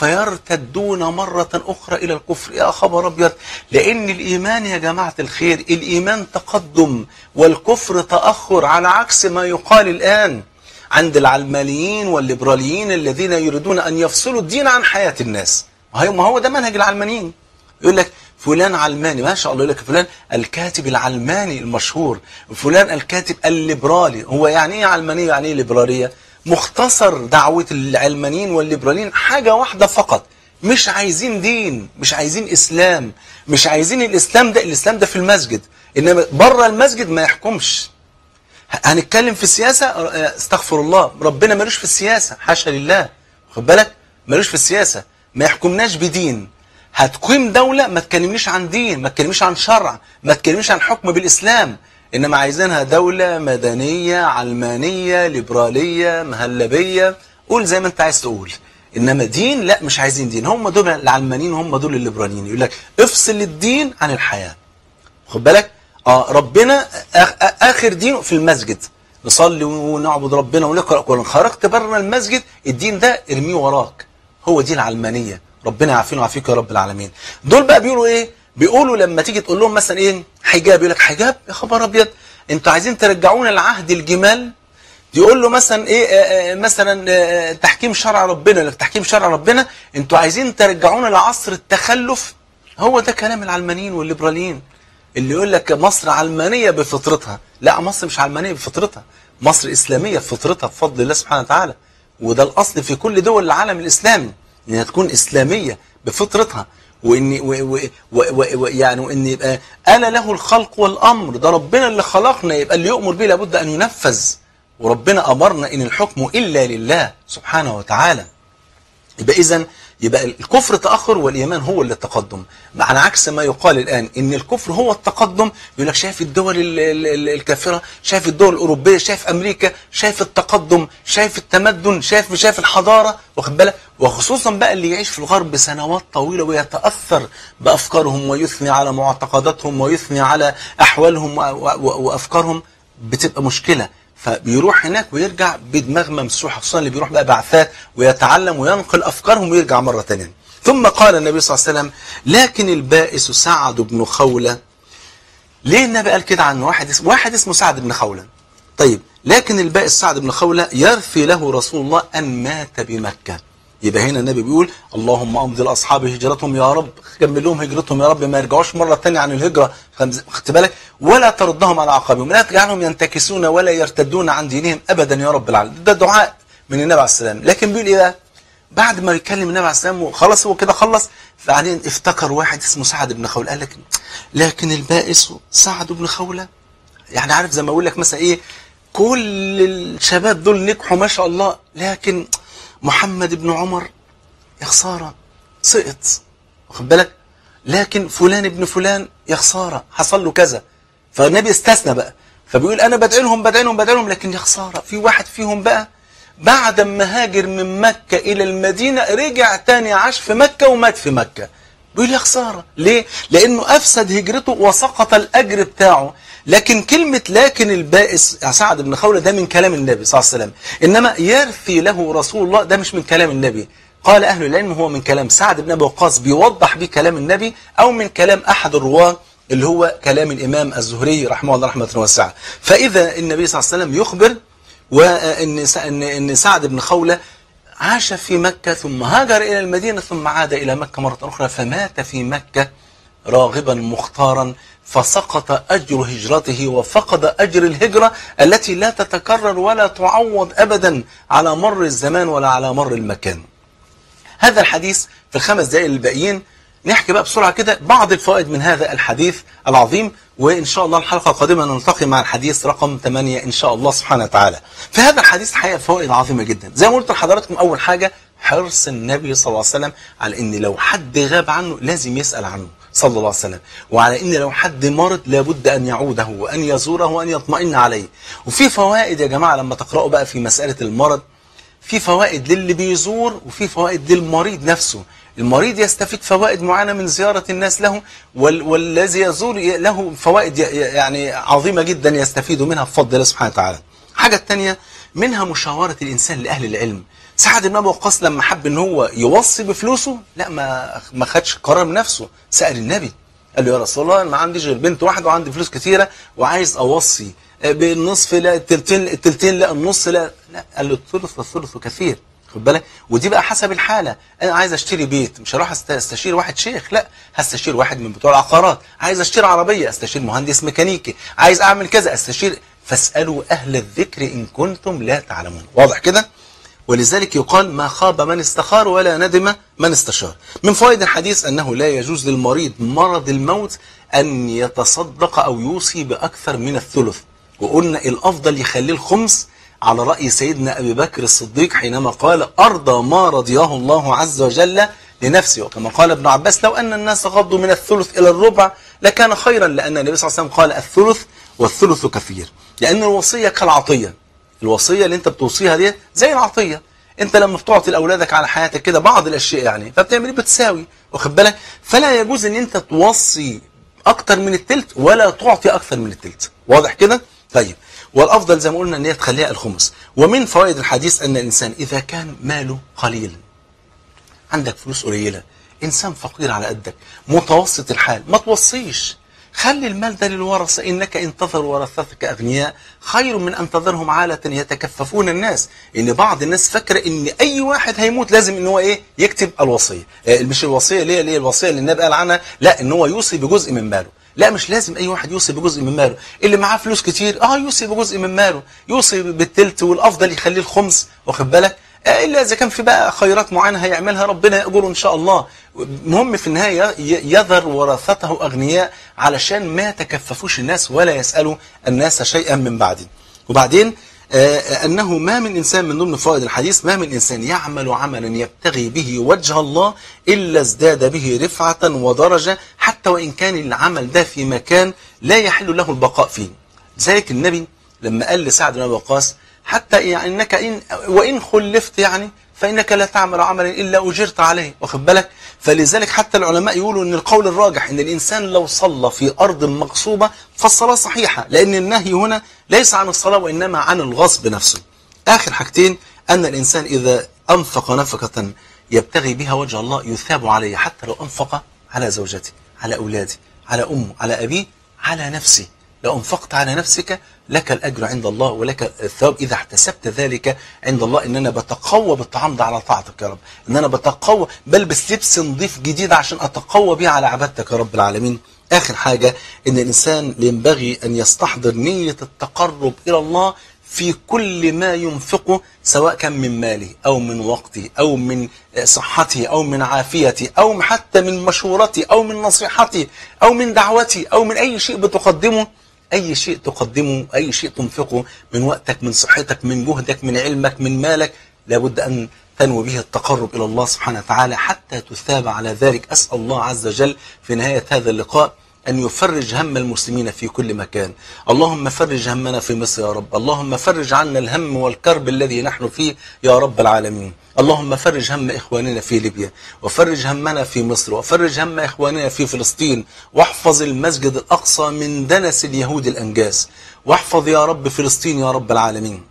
فيرتدون مره اخرى الى الكفر يا خبر ابيض لان الايمان يا جماعه الخير الايمان تقدم والكفر تاخر على عكس ما يقال الان عند العلمانيين والليبراليين الذين يريدون ان يفصلوا الدين عن حياه الناس ما هو ده منهج العلمانيين يقول لك فلان علماني ما شاء الله يقول لك فلان الكاتب العلماني المشهور فلان الكاتب الليبرالي هو يعني ايه علمانيه يعني ايه ليبراليه مختصر دعوه العلمانيين والليبراليين حاجه واحده فقط مش عايزين دين مش عايزين اسلام مش عايزين الاسلام ده الاسلام ده في المسجد انما بره المسجد ما يحكمش هنتكلم في السياسه استغفر الله ربنا ملوش في السياسه حاشا لله خد بالك ملوش في السياسه ما يحكمناش بدين هتقيم دولة ما تكلمنيش عن دين ما تكلمنيش عن شرع ما تكلمنيش عن حكم بالإسلام إنما عايزينها دولة مدنية علمانية ليبرالية مهلبية قول زي ما أنت عايز تقول إنما دين لا مش عايزين دين هم دول العلمانيين هم دول الليبراليين يقول لك افصل الدين عن الحياة خد بالك آه ربنا آخر دينه في المسجد نصلي ونعبد ربنا ونقرأ قرآن خرجت بره المسجد الدين ده ارميه وراك هو دي العلمانية ربنا يعافينا ويعافيك يا رب العالمين دول بقى بيقولوا ايه بيقولوا لما تيجي تقول لهم مثلا ايه حجاب يقول لك حجاب يا خبر ابيض انتوا عايزين ترجعونا لعهد الجمال يقول له مثلا ايه آآ آآ مثلا آآ تحكيم شرع ربنا لك تحكيم شرع ربنا انتوا عايزين ترجعونا لعصر التخلف هو ده كلام العلمانيين والليبراليين اللي يقول لك مصر علمانيه بفطرتها لا مصر مش علمانيه بفطرتها مصر اسلاميه بفطرتها بفضل الله سبحانه وتعالى وده الاصل في كل دول العالم الاسلامي انها تكون اسلاميه بفطرتها وان و و و و يعني وان يبقى انا له الخلق والامر ده ربنا اللي خلقنا يبقى اللي يؤمر به لابد ان ينفذ وربنا امرنا ان الحكم الا لله سبحانه وتعالى يبقى اذا يبقى الكفر تاخر والايمان هو اللي التقدم على عكس ما يقال الان ان الكفر هو التقدم يقول لك شايف الدول ال ال ال الكافره شايف الدول الاوروبيه شايف امريكا شايف التقدم شايف التمدن شايف شايف الحضاره واخد بالك وخصوصا بقى اللي يعيش في الغرب سنوات طويله ويتاثر بافكارهم ويثني على معتقداتهم ويثني على احوالهم وافكارهم بتبقى مشكله فبيروح هناك ويرجع بدماغ ممسوحه خصوصا اللي بيروح بقى بعثات ويتعلم وينقل افكارهم ويرجع مره ثانيه ثم قال النبي صلى الله عليه وسلم لكن البائس سعد بن خوله ليه النبي قال كده عن واحد اسمه واحد اسمه سعد بن خوله طيب لكن البائس سعد بن خوله يرثي له رسول الله ان مات بمكه يبقى هنا النبي بيقول اللهم امضي لاصحاب هجرتهم يا رب كمل لهم هجرتهم يا رب ما يرجعوش مره ثانيه عن الهجره خدت بالك ولا تردهم على عقابهم لا تجعلهم ينتكسون ولا يرتدون عن دينهم ابدا يا رب العالمين ده دعاء من النبي عليه السلام لكن بيقول ايه بقى بعد ما يتكلم النبي عليه السلام وخلاص هو كده خلص بعدين افتكر واحد اسمه سعد بن خوله قال لك لكن البائس سعد بن خوله يعني عارف زي ما اقول لك مثلا ايه كل الشباب دول نجحوا ما شاء الله لكن محمد بن عمر يا خساره سقط واخد بالك لكن فلان ابن فلان يا خساره حصل له كذا فالنبي استثنى بقى فبيقول انا بدعي لهم بدعي لهم بدعي لهم لكن يا خساره في واحد فيهم بقى بعد ما هاجر من مكة إلى المدينة رجع تاني عاش في مكة ومات في مكة بيقول يا خسارة ليه؟ لأنه أفسد هجرته وسقط الأجر بتاعه لكن كلمة لكن البائس سعد بن خولة ده من كلام النبي صلى الله عليه وسلم إنما يرثي له رسول الله ده مش من كلام النبي قال أهل العلم هو من كلام سعد بن أبي وقاص بيوضح بيه كلام النبي أو من كلام أحد الرواة اللي هو كلام الإمام الزهري رحمه الله رحمة واسعة فإذا النبي صلى الله عليه وسلم يخبر وان ان ان سعد بن خوله عاش في مكه ثم هاجر الى المدينه ثم عاد الى مكه مره اخرى فمات في مكه راغبا مختارا فسقط اجر هجرته وفقد اجر الهجره التي لا تتكرر ولا تعوض ابدا على مر الزمان ولا على مر المكان. هذا الحديث في الخمس دقائق الباقيين نحكي بقى بسرعه كده بعض الفوائد من هذا الحديث العظيم وإن شاء الله الحلقة القادمة نلتقي مع الحديث رقم 8 إن شاء الله سبحانه وتعالى في هذا الحديث حقيقة فوائد عظيمة جدا زي ما قلت لحضراتكم أول حاجة حرص النبي صلى الله عليه وسلم على ان لو حد غاب عنه لازم يسأل عنه صلى الله عليه وسلم وعلى ان لو حد مرض لابد ان يعوده وان يزوره وان يطمئن عليه وفي فوائد يا جماعة لما تقرأوا بقى في مسألة المرض في فوائد للي بيزور وفي فوائد للمريض نفسه المريض يستفيد فوائد معينة من زيارة الناس له وال والذي يزور له فوائد يعني عظيمة جدا يستفيد منها بفضل الله سبحانه وتعالى حاجة الثانية منها مشاورة الإنسان لأهل العلم سعد بن ابي وقاص لما حب ان هو يوصي بفلوسه لا ما ما خدش قرار بنفسه سأل النبي قال له يا رسول الله انا ما عنديش غير بنت واحده وعندي فلوس كثيره وعايز اوصي بالنصف لا التلتين التلتين لا النص لا لا قال له الثلث والثلث كثير خد بالك ودي بقى حسب الحاله انا عايز اشتري بيت مش هروح استشير واحد شيخ لا هستشير واحد من بتوع العقارات عايز اشتري عربيه استشير مهندس ميكانيكي عايز اعمل كذا استشير فاسالوا اهل الذكر ان كنتم لا تعلمون واضح كده ولذلك يقال ما خاب من استخار ولا ندم من استشار من فوائد الحديث أنه لا يجوز للمريض مرض الموت أن يتصدق أو يوصي بأكثر من الثلث وقلنا الأفضل يخليه الخمس على رأي سيدنا أبي بكر الصديق حينما قال أرضى ما رضياه الله عز وجل لنفسه وكما قال ابن عباس لو أن الناس غضوا من الثلث إلى الربع لكان خيرا لأن النبي صلى الله عليه وسلم قال الثلث والثلث كثير لأن الوصية كالعطية الوصية اللي انت بتوصيها دي زي العطية انت لما بتعطي لاولادك على حياتك كده بعض الاشياء يعني فبتعمل ايه بتساوي واخد بالك فلا يجوز ان انت توصي اكتر من التلت ولا تعطي اكتر من التلت واضح كده طيب والافضل زي ما قلنا ان هي تخليها الخمس ومن فوائد الحديث ان الانسان اذا كان ماله قليل عندك فلوس قليله انسان فقير على قدك متوسط الحال ما توصيش خلي المال ده للورثة إنك إن تذر ورثتك أغنياء خير من أن تذرهم عالة يتكففون الناس إن بعض الناس فاكرة إن أي واحد هيموت لازم إن هو إيه يكتب الوصية آه مش الوصية ليه ليه الوصية اللي النبي قال عنها لا إن هو يوصي بجزء من ماله لا مش لازم اي واحد يوصي بجزء من ماله اللي معاه فلوس كتير اه يوصي بجزء من ماله يوصي بالتلت والافضل يخليه الخمس واخد بالك إلا إذا كان في بقى خيرات معينة هيعملها ربنا يأجره إن شاء الله مهم في النهاية يذر ورثته أغنياء علشان ما يتكففوش الناس ولا يسألوا الناس شيئا من بعده وبعدين أنه ما من إنسان من ضمن فوائد الحديث ما من إنسان يعمل عملا يبتغي به وجه الله إلا ازداد به رفعة ودرجة حتى وإن كان العمل ده في مكان لا يحل له البقاء فيه ذلك النبي لما قال لسعد بن وقاص حتى يعني انك إن وإن خلفت يعني فإنك لا تعمل عملا إلا أجرت عليه واخد بالك فلذلك حتى العلماء يقولوا أن القول الراجح أن الإنسان لو صلى في أرض مغصوبة فالصلاة صحيحة لأن النهي هنا ليس عن الصلاة وإنما عن الغصب نفسه آخر حاجتين أن الإنسان إذا أنفق نفقة يبتغي بها وجه الله يثاب عليه حتى لو أنفق على زوجته على أولاده على أمه على أبيه على نفسه لو أنفقت على نفسك لك الأجر عند الله ولك الثواب إذا احتسبت ذلك عند الله إن أنا بتقوى بالطعام ده على طاعتك يا رب إن أنا بتقوى بلبس لبس نظيف جديد عشان أتقوى بيه على عبادتك يا رب العالمين آخر حاجة إن الإنسان ينبغي أن يستحضر نية التقرب إلى الله في كل ما ينفقه سواء كان من ماله أو من وقته أو من صحته أو من عافيته أو حتى من مشورته أو من نصيحته أو من دعوته أو من أي شيء بتقدمه أي شيء تقدمه أي شيء تنفقه من وقتك من صحتك من جهدك من علمك من مالك لابد أن تنوي به التقرب إلى الله سبحانه وتعالى حتى تثاب على ذلك أسأل الله عز وجل في نهاية هذا اللقاء أن يفرج هم المسلمين في كل مكان اللهم فرج همنا في مصر يا رب اللهم فرج عنا الهم والكرب الذي نحن فيه يا رب العالمين اللهم فرج هم إخواننا في ليبيا وفرج همنا في مصر وفرج هم إخواننا في فلسطين واحفظ المسجد الأقصى من دنس اليهود الأنجاس واحفظ يا رب فلسطين يا رب العالمين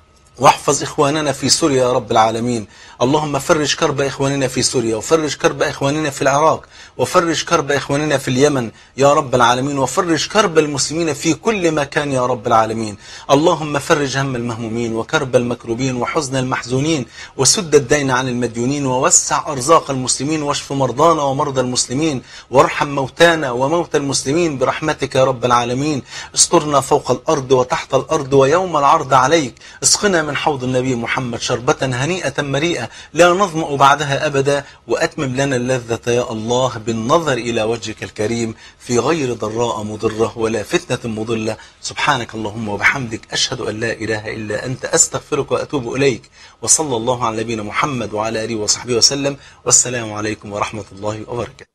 واحفظ إخواننا في سوريا يا رب العالمين اللهم فرج كرب إخواننا في سوريا وفرج كرب إخواننا في العراق وفرج كرب إخواننا في اليمن يا رب العالمين وفرج كرب المسلمين في كل مكان يا رب العالمين اللهم فرج هم المهمومين وكرب المكروبين وحزن المحزونين وسد الدين عن المديونين ووسع أرزاق المسلمين واشف مرضانا ومرضى المسلمين وارحم موتانا وموتى المسلمين برحمتك يا رب العالمين استرنا فوق الأرض وتحت الأرض ويوم العرض عليك اسقنا من حوض النبي محمد شربة هنيئة مريئة لا نظمأ بعدها أبدا وأتمم لنا اللذة يا الله بالنظر إلى وجهك الكريم في غير ضراء مضرة ولا فتنة مضلة سبحانك اللهم وبحمدك أشهد أن لا إله إلا أنت أستغفرك وأتوب إليك وصلى الله على نبينا محمد وعلى آله وصحبه وسلم والسلام عليكم ورحمة الله وبركاته